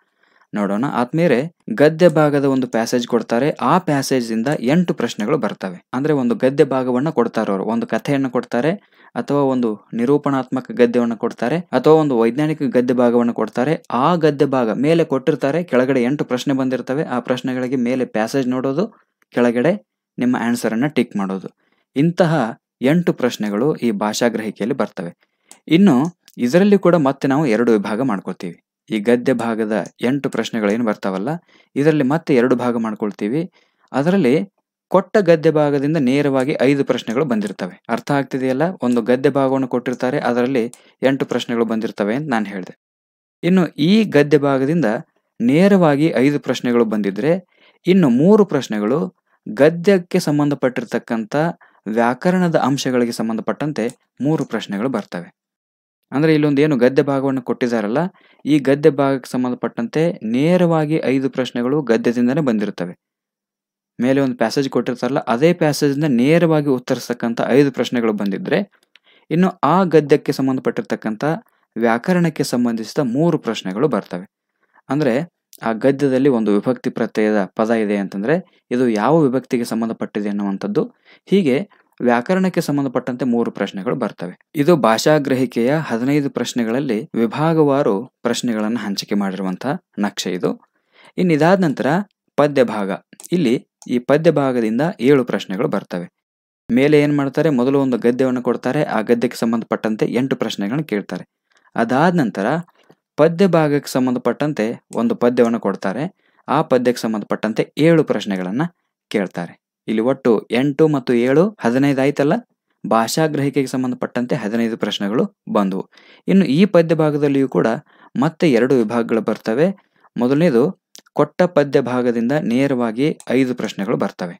ನೋಡೋಣ ಆದ್ಮೇಲೆ ಗದ್ಯ ಭಾಗದ ಒಂದು ಪ್ಯಾಸೇಜ್ ಕೊಡ್ತಾರೆ ಆ ಪ್ಯಾಸೇಜ್ ಇಂದ ಎಂಟು ಪ್ರಶ್ನೆಗಳು ಬರ್ತವೆ ಅಂದ್ರೆ ಒಂದು ಗದ್ಯ ಭಾಗವನ್ನ ಕೊಡ್ತಾರೆ ಅವರು ಒಂದು ಕಥೆಯನ್ನು ಕೊಡ್ತಾರೆ ಅಥವಾ ಒಂದು ನಿರೂಪಣಾತ್ಮಕ ಗದ್ಯವನ್ನು ಕೊಡ್ತಾರೆ ಅಥವಾ ಒಂದು ವೈಜ್ಞಾನಿಕ ಗದ್ಯ ಭಾಗವನ್ನು ಕೊಡ್ತಾರೆ ಆ ಗದ್ಯ ಭಾಗ ಮೇಲೆ ಕೊಟ್ಟಿರ್ತಾರೆ ಕೆಳಗಡೆ ಎಂಟು ಪ್ರಶ್ನೆ ಬಂದಿರ್ತವೆ ಆ ಪ್ರಶ್ನೆಗಳಿಗೆ ಮೇಲೆ ಪ್ಯಾಸೇಜ್ ನೋಡೋದು ಕೆಳಗಡೆ ನಿಮ್ಮ ಆನ್ಸರ್ ಅನ್ನ ಟಿಕ್ ಮಾಡೋದು ಇಂತಹ ಎಂಟು ಪ್ರಶ್ನೆಗಳು ಈ ಭಾಷಾ ಗ್ರಹಿಕೆಯಲ್ಲಿ ಬರ್ತವೆ ಇನ್ನು ಇದರಲ್ಲಿ ಕೂಡ ಮತ್ತೆ ನಾವು ಎರಡು ವಿಭಾಗ ಮಾಡ್ಕೊಳ್ತೀವಿ ಈ ಗದ್ಯ ಭಾಗದ ಎಂಟು ಪ್ರಶ್ನೆಗಳೇನು ಬರ್ತಾವಲ್ಲ ಇದರಲ್ಲಿ ಮತ್ತೆ ಎರಡು ಭಾಗ ಮಾಡ್ಕೊಳ್ತೀವಿ ಅದರಲ್ಲಿ ಕೊಟ್ಟ ಗದ್ಯ ಭಾಗದಿಂದ ನೇರವಾಗಿ ಐದು ಪ್ರಶ್ನೆಗಳು ಬಂದಿರ್ತವೆ ಅರ್ಥ ಆಗ್ತಿದೆಯಲ್ಲ ಒಂದು ಗದ್ಯ ಭಾಗವನ್ನು ಕೊಟ್ಟಿರ್ತಾರೆ ಅದರಲ್ಲಿ ಎಂಟು ಪ್ರಶ್ನೆಗಳು ಬಂದಿರ್ತವೆ ಅಂತ ನಾನು ಹೇಳಿದೆ ಇನ್ನು ಈ ಗದ್ಯ ಭಾಗದಿಂದ ನೇರವಾಗಿ ಐದು ಪ್ರಶ್ನೆಗಳು ಬಂದಿದ್ರೆ ಇನ್ನು ಮೂರು ಪ್ರಶ್ನೆಗಳು ಗದ್ಯಕ್ಕೆ ಸಂಬಂಧಪಟ್ಟಿರ್ತಕ್ಕಂಥ ವ್ಯಾಕರಣದ ಅಂಶಗಳಿಗೆ ಸಂಬಂಧಪಟ್ಟಂತೆ ಮೂರು ಪ್ರಶ್ನೆಗಳು ಬರ್ತವೆ ಅಂದ್ರೆ ಇಲ್ಲೊಂದು ಏನು ಗದ್ಯ ಭಾಗವನ್ನು ಕೊಟ್ಟಿದ್ದಾರಲ್ಲ ಈ ಗದ್ಯ ಭಾಗಕ್ಕೆ ಸಂಬಂಧಪಟ್ಟಂತೆ ನೇರವಾಗಿ ಐದು ಪ್ರಶ್ನೆಗಳು ಗದ್ಯದಿಂದನೇ ಬಂದಿರ್ತವೆ ಮೇಲೆ ಒಂದು ಪ್ಯಾಸೇಜ್ ಕೊಟ್ಟಿರ್ತಾರಲ್ಲ ಅದೇ ಪ್ಯಾಸೇಜಿಂದ ನೇರವಾಗಿ ಉತ್ತರಿಸ್ತಕ್ಕಂಥ ಐದು ಪ್ರಶ್ನೆಗಳು ಬಂದಿದ್ರೆ ಇನ್ನು ಆ ಗದ್ಯಕ್ಕೆ ಸಂಬಂಧಪಟ್ಟಿರ್ತಕ್ಕಂಥ ವ್ಯಾಕರಣಕ್ಕೆ ಸಂಬಂಧಿಸಿದ ಮೂರು ಪ್ರಶ್ನೆಗಳು ಬರ್ತವೆ ಅಂದ್ರೆ ಆ ಗದ್ಯದಲ್ಲಿ ಒಂದು ವಿಭಕ್ತಿ ಪ್ರತ್ಯಯದ ಪದ ಇದೆ ಅಂತಂದ್ರೆ ಇದು ಯಾವ ವಿಭಕ್ತಿಗೆ ಸಂಬಂಧಪಟ್ಟಿದೆ ಅನ್ನುವಂಥದ್ದು ಹೀಗೆ ವ್ಯಾಕರಣಕ್ಕೆ ಸಂಬಂಧಪಟ್ಟಂತೆ ಮೂರು ಪ್ರಶ್ನೆಗಳು ಬರ್ತವೆ ಇದು ಭಾಷಾ ಗ್ರಹಿಕೆಯ ಹದಿನೈದು ಪ್ರಶ್ನೆಗಳಲ್ಲಿ ವಿಭಾಗವಾರು ಪ್ರಶ್ನೆಗಳನ್ನು ಹಂಚಿಕೆ ಮಾಡಿರುವಂತಹ ನಕ್ಷೆ ಇದು ಇನ್ನು ಇದಾದ ನಂತರ ಪದ್ಯ ಭಾಗ ಇಲ್ಲಿ ಈ ಪದ್ಯ ಭಾಗದಿಂದ ಏಳು ಪ್ರಶ್ನೆಗಳು ಬರ್ತವೆ ಮೇಲೆ ಏನ್ ಮಾಡ್ತಾರೆ ಮೊದಲು ಒಂದು ಗದ್ಯವನ್ನು ಕೊಡ್ತಾರೆ ಆ ಗದ್ಯಕ್ಕೆ ಸಂಬಂಧಪಟ್ಟಂತೆ ಎಂಟು ಪ್ರಶ್ನೆಗಳನ್ನು ಕೇಳ್ತಾರೆ ಅದಾದ ನಂತರ ಪದ್ಯ ಭಾಗಕ್ಕೆ ಸಂಬಂಧಪಟ್ಟಂತೆ ಒಂದು ಪದ್ಯವನ್ನು ಕೊಡ್ತಾರೆ ಆ ಪದ್ಯಕ್ಕೆ ಸಂಬಂಧಪಟ್ಟಂತೆ ಏಳು ಪ್ರಶ್ನೆಗಳನ್ನ ಕೇಳ್ತಾರೆ ಇಲ್ಲಿ ಒಟ್ಟು ಎಂಟು ಮತ್ತು ಏಳು ಹದಿನೈದು ಆಯ್ತಲ್ಲ ಭಾಷಾ ಗ್ರಹಿಕೆಗೆ ಸಂಬಂಧಪಟ್ಟಂತೆ ಹದಿನೈದು ಪ್ರಶ್ನೆಗಳು ಬಂದವು ಇನ್ನು ಈ ಪದ್ಯ ಭಾಗದಲ್ಲಿಯೂ ಕೂಡ ಮತ್ತೆ ಎರಡು ವಿಭಾಗಗಳು ಬರ್ತವೆ ಮೊದಲನೇದು ಕೊಟ್ಟ ಪದ್ಯ ಭಾಗದಿಂದ ನೇರವಾಗಿ ಐದು ಪ್ರಶ್ನೆಗಳು ಬರ್ತವೆ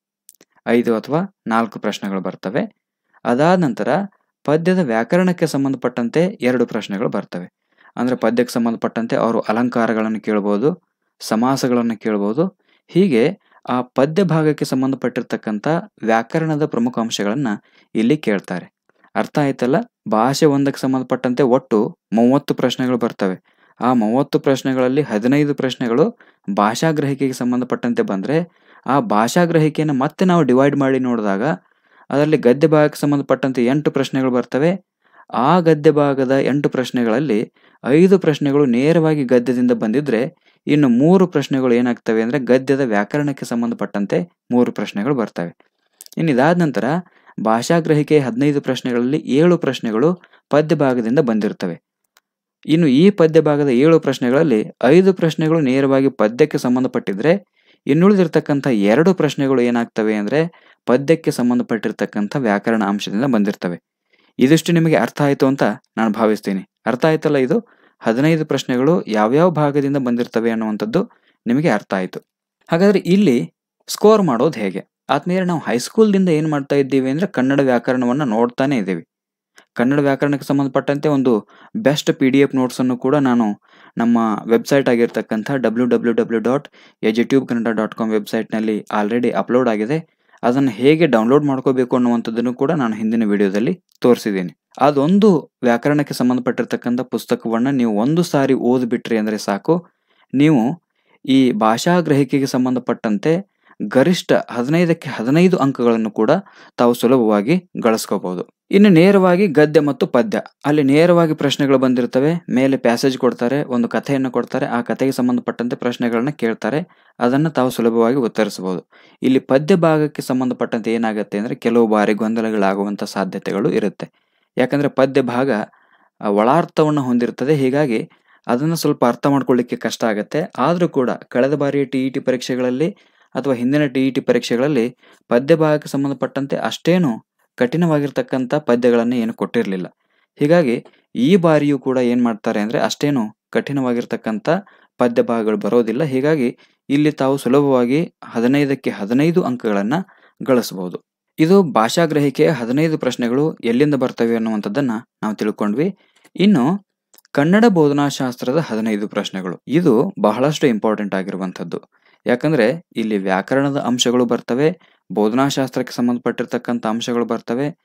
ಐದು ಅಥವಾ ನಾಲ್ಕು ಪ್ರಶ್ನೆಗಳು ಬರ್ತವೆ ಅದಾದ ನಂತರ ಪದ್ಯದ ವ್ಯಾಕರಣಕ್ಕೆ ಸಂಬಂಧಪಟ್ಟಂತೆ ಎರಡು ಪ್ರಶ್ನೆಗಳು ಬರ್ತವೆ ಅಂದ್ರೆ ಪದ್ಯಕ್ಕೆ ಸಂಬಂಧಪಟ್ಟಂತೆ ಅವರು ಅಲಂಕಾರಗಳನ್ನು ಕೇಳ್ಬೋದು ಸಮಾಸಗಳನ್ನು ಕೇಳ್ಬೋದು ಹೀಗೆ ಆ ಪದ್ಯ ಭಾಗಕ್ಕೆ ಸಂಬಂಧಪಟ್ಟಿರ್ತಕ್ಕಂಥ ವ್ಯಾಕರಣದ ಪ್ರಮುಖ ಅಂಶಗಳನ್ನ ಇಲ್ಲಿ ಕೇಳ್ತಾರೆ ಅರ್ಥ ಆಯ್ತಲ್ಲ ಭಾಷೆ ಒಂದಕ್ಕೆ ಸಂಬಂಧಪಟ್ಟಂತೆ ಒಟ್ಟು ಮೂವತ್ತು ಪ್ರಶ್ನೆಗಳು ಬರ್ತವೆ ಆ ಮೂವತ್ತು ಪ್ರಶ್ನೆಗಳಲ್ಲಿ ಹದಿನೈದು ಪ್ರಶ್ನೆಗಳು ಭಾಷಾ ಗ್ರಹಿಕೆಗೆ ಸಂಬಂಧಪಟ್ಟಂತೆ ಬಂದ್ರೆ ಆ ಭಾಷಾ ಗ್ರಹಿಕೆಯನ್ನು ಮತ್ತೆ ನಾವು ಡಿವೈಡ್ ಮಾಡಿ ನೋಡಿದಾಗ ಅದರಲ್ಲಿ ಗದ್ಯ ಭಾಗಕ್ಕೆ ಸಂಬಂಧಪಟ್ಟಂತೆ ಎಂಟು ಪ್ರಶ್ನೆಗಳು ಬರ್ತವೆ ಆ ಗದ್ಯ ಭಾಗದ ಎಂಟು ಪ್ರಶ್ನೆಗಳಲ್ಲಿ ಐದು ಪ್ರಶ್ನೆಗಳು ನೇರವಾಗಿ ಗದ್ಯದಿಂದ ಬಂದಿದ್ರೆ ಇನ್ನು ಮೂರು ಪ್ರಶ್ನೆಗಳು ಏನಾಗ್ತವೆ ಅಂದ್ರೆ ಗದ್ಯದ ವ್ಯಾಕರಣಕ್ಕೆ ಸಂಬಂಧಪಟ್ಟಂತೆ ಮೂರು ಪ್ರಶ್ನೆಗಳು ಬರ್ತವೆ ಇನ್ನು ಇದಾದ ನಂತರ ಭಾಷಾ ಗ್ರಹಿಕೆ ಹದಿನೈದು ಪ್ರಶ್ನೆಗಳಲ್ಲಿ ಏಳು ಪ್ರಶ್ನೆಗಳು ಪದ್ಯ ಭಾಗದಿಂದ ಬಂದಿರ್ತವೆ ಇನ್ನು ಈ ಪದ್ಯ ಭಾಗದ ಏಳು ಪ್ರಶ್ನೆಗಳಲ್ಲಿ ಐದು ಪ್ರಶ್ನೆಗಳು ನೇರವಾಗಿ ಪದ್ಯಕ್ಕೆ ಸಂಬಂಧಪಟ್ಟಿದ್ರೆ ಇನ್ನುಳಿದಿರ್ತಕ್ಕಂಥ ಎರಡು ಪ್ರಶ್ನೆಗಳು ಏನಾಗ್ತವೆ ಅಂದ್ರೆ ಪದ್ಯಕ್ಕೆ ಸಂಬಂಧಪಟ್ಟಿರ್ತಕ್ಕಂಥ ವ್ಯಾಕರಣ ಅಂಶದಿಂದ ಬಂದಿರ್ತವೆ ಇದಿಷ್ಟು ನಿಮಗೆ ಅರ್ಥ ಆಯ್ತು ಅಂತ ನಾನು ಭಾವಿಸ್ತೀನಿ ಅರ್ಥ ಆಯ್ತಲ್ಲ ಇದು ಹದಿನೈದು ಪ್ರಶ್ನೆಗಳು ಯಾವ್ಯಾವ ಭಾಗದಿಂದ ಬಂದಿರ್ತವೆ ಅನ್ನುವಂಥದ್ದು ನಿಮಗೆ ಅರ್ಥ ಆಯ್ತು ಹಾಗಾದ್ರೆ ಇಲ್ಲಿ ಸ್ಕೋರ್ ಮಾಡೋದು ಹೇಗೆ ಆದ್ಮೇಲೆ ನಾವು ಹೈಸ್ಕೂಲ್ದಿಂದ ಏನು ಮಾಡ್ತಾ ಇದ್ದೀವಿ ಅಂದ್ರೆ ಕನ್ನಡ ವ್ಯಾಕರಣವನ್ನ ನೋಡ್ತಾನೆ ಇದ್ದೀವಿ ಕನ್ನಡ ವ್ಯಾಕರಣಕ್ಕೆ ಸಂಬಂಧಪಟ್ಟಂತೆ ಒಂದು ಬೆಸ್ಟ್ ಪಿ ಡಿ ಎಫ್ ನೋಟ್ಸನ್ನು ಕೂಡ ನಾನು ನಮ್ಮ ವೆಬ್ಸೈಟ್ ಆಗಿರ್ತಕ್ಕಂಥ W W W dot edutube Kannada dot com ವೆಬ್ಸೈಟ್ನಲ್ಲಿ ಆಲ್ರೆಡಿ ಅಪ್ಲೋಡ್ ಆಗಿದೆ ಅದನ್ನು ಹೇಗೆ ಡೌನ್ಲೋಡ್ ಮಾಡ್ಕೋಬೇಕು ಅನ್ನುವಂಥದ್ದನ್ನು ಕೂಡ ನಾನು ಹಿಂದಿನ ವಿಡಿಯೋದಲ್ಲಿ ತೋರಿಸಿದ್ದೀನಿ ಅದೊಂದು ವ್ಯಾಕರಣಕ್ಕೆ ಸಂಬಂಧಪಟ್ಟಿರ್ತಕ್ಕಂಥ ಪುಸ್ತಕವನ್ನು ನೀವು ಒಂದು ಸಾರಿ ಓದ್ಬಿಟ್ರಿ ಅಂದರೆ ಸಾಕು ನೀವು ಈ ಭಾಷಾ ಗ್ರಹಿಕೆಗೆ ಸಂಬಂಧಪಟ್ಟಂತೆ ಗರಿಷ್ಠ ಹದಿನೈದಕ್ಕೆ ಹದಿನೈದು ಅಂಕಗಳನ್ನು ಕೂಡ ತಾವು ಸುಲಭವಾಗಿ ಗಳಿಸ್ಕೋಬಹುದು ಇನ್ನು ನೇರವಾಗಿ ಗದ್ಯ ಮತ್ತು ಪದ್ಯ ಅಲ್ಲಿ ನೇರವಾಗಿ ಪ್ರಶ್ನೆಗಳು ಬಂದಿರ್ತವೆ ಮೇಲೆ ಪ್ಯಾಸೇಜ್ ಕೊಡ್ತಾರೆ ಒಂದು ಕಥೆಯನ್ನು ಕೊಡ್ತಾರೆ ಆ ಕಥೆಗೆ ಸಂಬಂಧಪಟ್ಟಂತೆ ಪ್ರಶ್ನೆಗಳನ್ನ ಕೇಳ್ತಾರೆ ಅದನ್ನು ತಾವು ಸುಲಭವಾಗಿ ಉತ್ತರಿಸಬಹುದು ಇಲ್ಲಿ ಪದ್ಯ ಭಾಗಕ್ಕೆ ಸಂಬಂಧಪಟ್ಟಂತೆ ಏನಾಗುತ್ತೆ ಅಂದ್ರೆ ಕೆಲವು ಬಾರಿ ಗೊಂದಲಗಳಾಗುವಂತ ಸಾಧ್ಯತೆಗಳು ಇರುತ್ತೆ ಯಾಕಂದ್ರೆ ಪದ್ಯ ಭಾಗ ಆ, ಒಳಾರ್ಥವನ್ನು ಹೊಂದಿರ್ತದೆ ಹೀಗಾಗಿ ಅದನ್ನು ಸ್ವಲ್ಪ ಅರ್ಥ ಮಾಡ್ಕೊಳ್ಳಿಕ್ಕೆ ಕಷ್ಟ ಆಗುತ್ತೆ ಆದರೂ ಕೂಡ ಕಳೆದ ಬಾರಿಯ ಟಿ ಇ ಟಿ ಪರೀಕ್ಷೆಗಳಲ್ಲಿ ಅಥವಾ ಹಿಂದಿನ ಟಿ ಇ ಟಿ ಪರೀಕ್ಷೆಗಳಲ್ಲಿ ಪದ್ಯ ಭಾಗಕ್ಕೆ ಸಂಬಂಧಪಟ್ಟಂತೆ ಅಷ್ಟೇನು ಕಠಿಣವಾಗಿರ್ತಕ್ಕಂಥ ಪದ್ಯಗಳನ್ನು ಏನು ಕೊಟ್ಟಿರಲಿಲ್ಲ ಹೀಗಾಗಿ ಈ ಬಾರಿಯೂ ಕೂಡ ಏನು ಮಾಡ್ತಾರೆ ಅಂದರೆ ಅಷ್ಟೇನು ಕಠಿಣವಾಗಿರ್ತಕ್ಕಂಥ ಪದ್ಯ ಭಾಗಗಳು ಬರೋದಿಲ್ಲ ಹೀಗಾಗಿ ಇಲ್ಲಿ ತಾವು ಸುಲಭವಾಗಿ ಹದಿನೈದಕ್ಕೆ ಹದಿನೈದು ಅಂಕಗಳನ್ನು ಗಳಿಸಬಹುದು ಇದು ಭಾಷಾ ಗ್ರಹಿಕೆಯ ಹದಿನೈದು ಪ್ರಶ್ನೆಗಳು ಎಲ್ಲಿಂದ ಬರ್ತವೆ ಅನ್ನುವಂಥದ್ದನ್ನ ನಾವು ತಿಳ್ಕೊಂಡ್ವಿ ಇನ್ನು ಕನ್ನಡ ಬೋಧನಾಶಾಸ್ತ್ರದ ಹದಿನೈದು ಪ್ರಶ್ನೆಗಳು ಇದು ಬಹಳಷ್ಟು ಇಂಪಾರ್ಟೆಂಟ್ ಆಗಿರುವಂಥದ್ದು ಯಾಕಂದ್ರೆ ಇಲ್ಲಿ ವ್ಯಾಕರಣದ ಅಂಶಗಳು ಬರ್ತವೆ ಬೋಧನಾಶಾಸ್ತ್ರಕ್ಕೆ ಸಂಬಂಧಪಟ್ಟಿರ್ತಕ್ಕಂಥ ಅಂಶಗಳು ಬರ್ತವೆ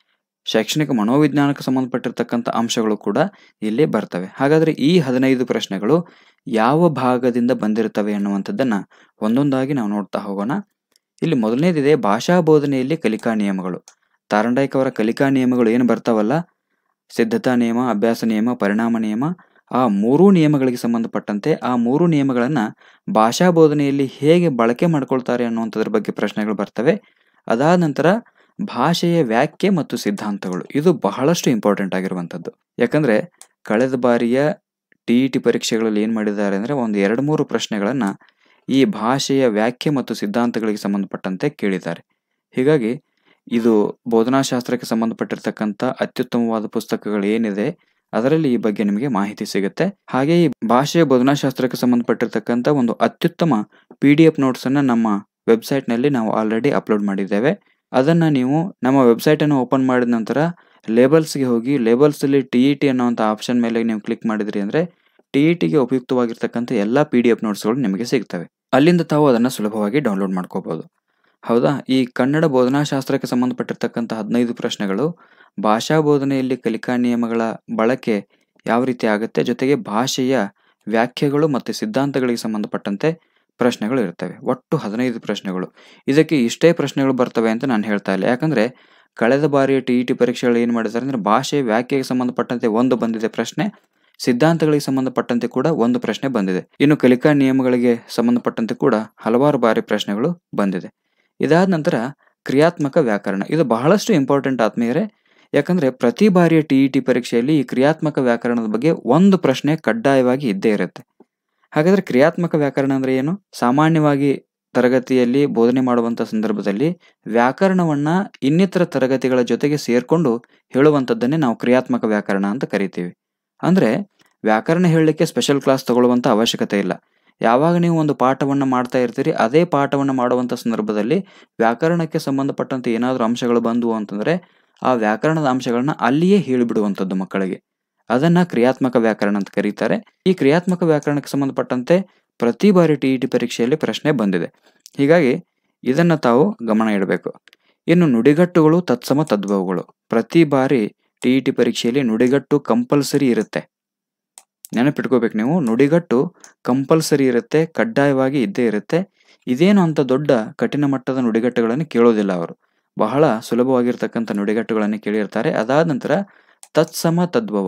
ಶೈಕ್ಷಣಿಕ ಮನೋವಿಜ್ಞಾನಕ್ಕೆ ಸಂಬಂಧಪಟ್ಟಿರ್ತಕ್ಕಂಥ ಅಂಶಗಳು ಕೂಡ ಇಲ್ಲಿ ಬರ್ತವೆ ಹಾಗಾದರೆ ಈ ಹದಿನೈದು ಪ್ರಶ್ನೆಗಳು ಯಾವ ಭಾಗದಿಂದ ಬಂದಿರ್ತವೆ ಅನ್ನುವಂಥದ್ದನ್ನು ಒಂದೊಂದಾಗಿ ನಾವು ನೋಡ್ತಾ ಹೋಗೋಣ ಇಲ್ಲಿ ಮೊದಲನೇದಿದೆ ಭಾಷಾ ಬೋಧನೆಯಲ್ಲಿ ಕಲಿಕಾ ನಿಯಮಗಳು ತಾರಂಡಾಯ್ಕ ಅವರ ಕಲಿಕಾ ನಿಯಮಗಳು ಏನು ಬರ್ತಾವಲ್ಲ ಸಿದ್ಧತಾ ನಿಯಮ ಅಭ್ಯಾಸ ನಿಯಮ ಪರಿಣಾಮ ನಿಯಮ ಆ ಮೂರೂ ನಿಯಮಗಳಿಗೆ ಸಂಬಂಧಪಟ್ಟಂತೆ ಆ ಮೂರು ನಿಯಮಗಳನ್ನು ಭಾಷಾ ಬೋಧನೆಯಲ್ಲಿ ಹೇಗೆ ಬಳಕೆ ಮಾಡ್ಕೊಳ್ತಾರೆ ಅನ್ನುವಂಥದ್ರ ಬಗ್ಗೆ ಪ್ರಶ್ನೆಗಳು ಬರ್ತವೆ ಅದಾದ ನಂತರ ಭಾಷೆಯ ವ್ಯಾಖ್ಯೆ ಮತ್ತು ಸಿದ್ಧಾಂತಗಳು ಇದು ಬಹಳಷ್ಟು ಇಂಪಾರ್ಟೆಂಟ್ ಆಗಿರುವಂಥದ್ದು ಯಾಕಂದರೆ ಕಳೆದ ಬಾರಿಯ ಟಿ ಇ ಟಿ ಪರೀಕ್ಷೆಗಳಲ್ಲಿ ಏನು ಮಾಡಿದ್ದಾರೆ ಅಂದರೆ ಒಂದು ಎರಡು ಮೂರು ಪ್ರಶ್ನೆಗಳನ್ನು ಈ ಭಾಷೆಯ ವ್ಯಾಖ್ಯೆ ಮತ್ತು ಸಿದ್ಧಾಂತಗಳಿಗೆ ಸಂಬಂಧಪಟ್ಟಂತೆ ಕೇಳಿದ್ದಾರೆ ಹೀಗಾಗಿ ಇದು ಬೋಧನಾಶಾಸ್ತ್ರಕ್ಕೆ ಸಂಬಂಧಪಟ್ಟಿರ್ತಕ್ಕಂಥ ಅತ್ಯುತ್ತಮವಾದ ಪುಸ್ತಕಗಳು ಏನಿದೆ ಅದರಲ್ಲಿ ಈ ಬಗ್ಗೆ ನಿಮಗೆ ಮಾಹಿತಿ ಸಿಗುತ್ತೆ ಹಾಗೆ ಈ ಭಾಷೆಯ ಬೋಧನಾಶಾಸ್ತ್ರಕ್ಕೆ ಸಂಬಂಧಪಟ್ಟಿರ್ತಕ್ಕಂಥ ಒಂದು ಅತ್ಯುತ್ತಮ ಪಿ ಡಿ ಎಫ್ ನೋಟ್ಸನ್ನು ನಮ್ಮ ವೆಬ್ಸೈಟ್ನಲ್ಲಿ ನಾವು ಆಲ್ರೆಡಿ ಅಪ್ಲೋಡ್ ಮಾಡಿದ್ದೇವೆ ಅದನ್ನು ನೀವು ನಮ್ಮ ವೆಬ್ಸೈಟನ್ನು ಓಪನ್ ಮಾಡಿದ ನಂತರ ಲೇಬಲ್ಸ್ಗೆ ಹೋಗಿ ಲೇಬಲ್ಸಲ್ಲಿ ಟಿ ಇ ಟಿ ಅನ್ನೋವಂಥ ಆಪ್ಷನ್ ಮೇಲೆ ನೀವು ಕ್ಲಿಕ್ ಮಾಡಿದ್ರಿ ಅಂದರೆ ಟಿ ಇ ಟಿಗೆ ಉಪಯುಕ್ತವಾಗಿರ್ತಕ್ಕಂಥ ಎಲ್ಲ ಪಿ ಡಿ ಎಫ್ ನೋಟ್ಸ್ಗಳು ನಿಮಗೆ ಸಿಗ್ತವೆ ಅಲ್ಲಿಂದ ತಾವು ಅದನ್ನು ಸುಲಭವಾಗಿ ಡೌನ್ಲೋಡ್ ಮಾಡ್ಕೋಬೋದು ಹೌದಾ ಈ ಕನ್ನಡ ಬೋಧನಾಶಾಸ್ತ್ರಕ್ಕೆ ಸಂಬಂಧಪಟ್ಟಿರ್ತಕ್ಕಂಥ ಹದಿನೈದು ಪ್ರಶ್ನೆಗಳು ಭಾಷಾ ಬೋಧನೆಯಲ್ಲಿ ಕಲಿಕಾ ನಿಯಮಗಳ ಬಳಕೆ ಯಾವ ರೀತಿ ಆಗುತ್ತೆ ಜೊತೆಗೆ ಭಾಷೆಯ ವ್ಯಾಖ್ಯೆಗಳು ಮತ್ತು ಸಿದ್ಧಾಂತಗಳಿಗೆ ಸಂಬಂಧಪಟ್ಟಂತೆ ಪ್ರಶ್ನೆಗಳು ಇರ್ತವೆ ಒಟ್ಟು ಹದಿನೈದು ಪ್ರಶ್ನೆಗಳು ಇದಕ್ಕೆ ಇಷ್ಟೇ ಪ್ರಶ್ನೆಗಳು ಬರ್ತವೆ ಅಂತ ನಾನು ಹೇಳ್ತಾ ಇಲ್ಲ ಯಾಕಂದರೆ ಕಳೆದ ಬಾರಿಯ ಟಿ ಇ ಟಿ ಪರೀಕ್ಷೆಗಳು ಏನು ಮಾಡಿದ್ದಾರೆ ಅಂದರೆ ಭಾಷೆ ವ್ಯಾಖ್ಯೆಗೆ ಸಂಬಂಧಪಟ್ಟಂತೆ ಒಂದು ಬಂದಿದೆ ಪ್ರಶ್ನೆ ಸಿದ್ಧಾಂತಗಳಿಗೆ ಸಂಬಂಧಪಟ್ಟಂತೆ ಕೂಡ ಒಂದು ಪ್ರಶ್ನೆ ಬಂದಿದೆ ಇನ್ನು ಕಲಿಕಾ ನಿಯಮಗಳಿಗೆ ಸಂಬಂಧಪಟ್ಟಂತೆ ಕೂಡ ಹಲವಾರು ಬಾರಿ ಪ್ರಶ್ನೆಗಳು ಬಂದಿದೆ ಇದಾದ ನಂತರ ಕ್ರಿಯಾತ್ಮಕ ವ್ಯಾಕರಣ ಇದು ಬಹಳಷ್ಟು ಇಂಪಾರ್ಟೆಂಟ್ ಆತ್ಮೀಯರೇ ಯಾಕಂದರೆ ಪ್ರತಿ ಬಾರಿಯ ಟಿ ಇ ಟಿ ಪರೀಕ್ಷೆಯಲ್ಲಿ ಈ ಕ್ರಿಯಾತ್ಮಕ ವ್ಯಾಕರಣದ ಬಗ್ಗೆ ಒಂದು ಪ್ರಶ್ನೆ ಕಡ್ಡಾಯವಾಗಿ ಇದ್ದೇ ಇರುತ್ತೆ ಹಾಗಾದರೆ ಕ್ರಿಯಾತ್ಮಕ ವ್ಯಾಕರಣ ಅಂದರೆ ಏನು ಸಾಮಾನ್ಯವಾಗಿ ತರಗತಿಯಲ್ಲಿ ಬೋಧನೆ ಮಾಡುವಂಥ ಸಂದರ್ಭದಲ್ಲಿ ವ್ಯಾಕರಣವನ್ನು ಇನ್ನಿತರ ತರಗತಿಗಳ ಜೊತೆಗೆ ಸೇರಿಕೊಂಡು ಹೇಳುವಂಥದ್ದನ್ನೇ ನಾವು ಕ್ರಿಯಾತ್ಮಕ ವ್ಯಾಕರಣ ಅಂತ ಕರಿತೀವಿ ಅಂದರೆ ವ್ಯಾಕರಣ ಹೇಳಲಿಕ್ಕೆ ಸ್ಪೆಷಲ್ ಕ್ಲಾಸ್ ತಗೊಳ್ಳುವಂಥ ಅವಶ್ಯಕತೆ ಇಲ್ಲ ಯಾವಾಗ ನೀವು ಒಂದು ಪಾಠವನ್ನು ಮಾಡ್ತಾ ಇರ್ತೀರಿ ಅದೇ ಪಾಠವನ್ನು ಮಾಡುವಂಥ ಸಂದರ್ಭದಲ್ಲಿ ವ್ಯಾಕರಣಕ್ಕೆ ಸಂಬಂಧಪಟ್ಟಂತೆ ಏನಾದರೂ ಅಂಶಗಳು ಬಂದವು ಅಂತಂದರೆ ಆ ವ್ಯಾಕರಣದ ಅಂಶಗಳನ್ನ ಅಲ್ಲಿಯೇ ಹೇಳಿಬಿಡುವಂಥದ್ದು ಮಕ್ಕಳಿಗೆ ಅದನ್ನು ಕ್ರಿಯಾತ್ಮಕ ವ್ಯಾಕರಣ ಅಂತ ಕರೀತಾರೆ ಈ ಕ್ರಿಯಾತ್ಮಕ ವ್ಯಾಕರಣಕ್ಕೆ ಸಂಬಂಧಪಟ್ಟಂತೆ ಪ್ರತಿ ಬಾರಿ ಟಿ ಇ ಟಿ ಪರೀಕ್ಷೆಯಲ್ಲಿ ಪ್ರಶ್ನೆ ಬಂದಿದೆ ಹೀಗಾಗಿ ಇದನ್ನು ತಾವು ಗಮನ ಇಡಬೇಕು ಇನ್ನು ನುಡಿಗಟ್ಟುಗಳು ತತ್ಸಮ ತದ್ಭವಗಳು ಪ್ರತಿ ಬಾರಿ ಟಿ ಇ ಟಿ ಪರೀಕ್ಷೆಯಲ್ಲಿ ನುಡಿಗಟ್ಟು ಕಂಪಲ್ಸರಿ ಇರುತ್ತೆ ನೆನಪಿಟ್ಕೋಬೇಕು ನೀವು ನುಡಿಗಟ್ಟು ಕಂಪಲ್ಸರಿ ಇರುತ್ತೆ ಕಡ್ಡಾಯವಾಗಿ ಇದ್ದೇ ಇರುತ್ತೆ ಇದೇನು ಅಂತ ದೊಡ್ಡ ಕಠಿಣ ಮಟ್ಟದ ನುಡಿಗಟ್ಟುಗಳನ್ನು ಕೇಳೋದಿಲ್ಲ ಅವರು ಬಹಳ ಸುಲಭವಾಗಿರ್ತಕ್ಕಂಥ ನುಡಿಗಟ್ಟುಗಳನ್ನು ಕೇಳಿರ್ತಾರೆ ಅದಾದ ನಂತರ ತತ್ಸಮ ತದ್ಭವ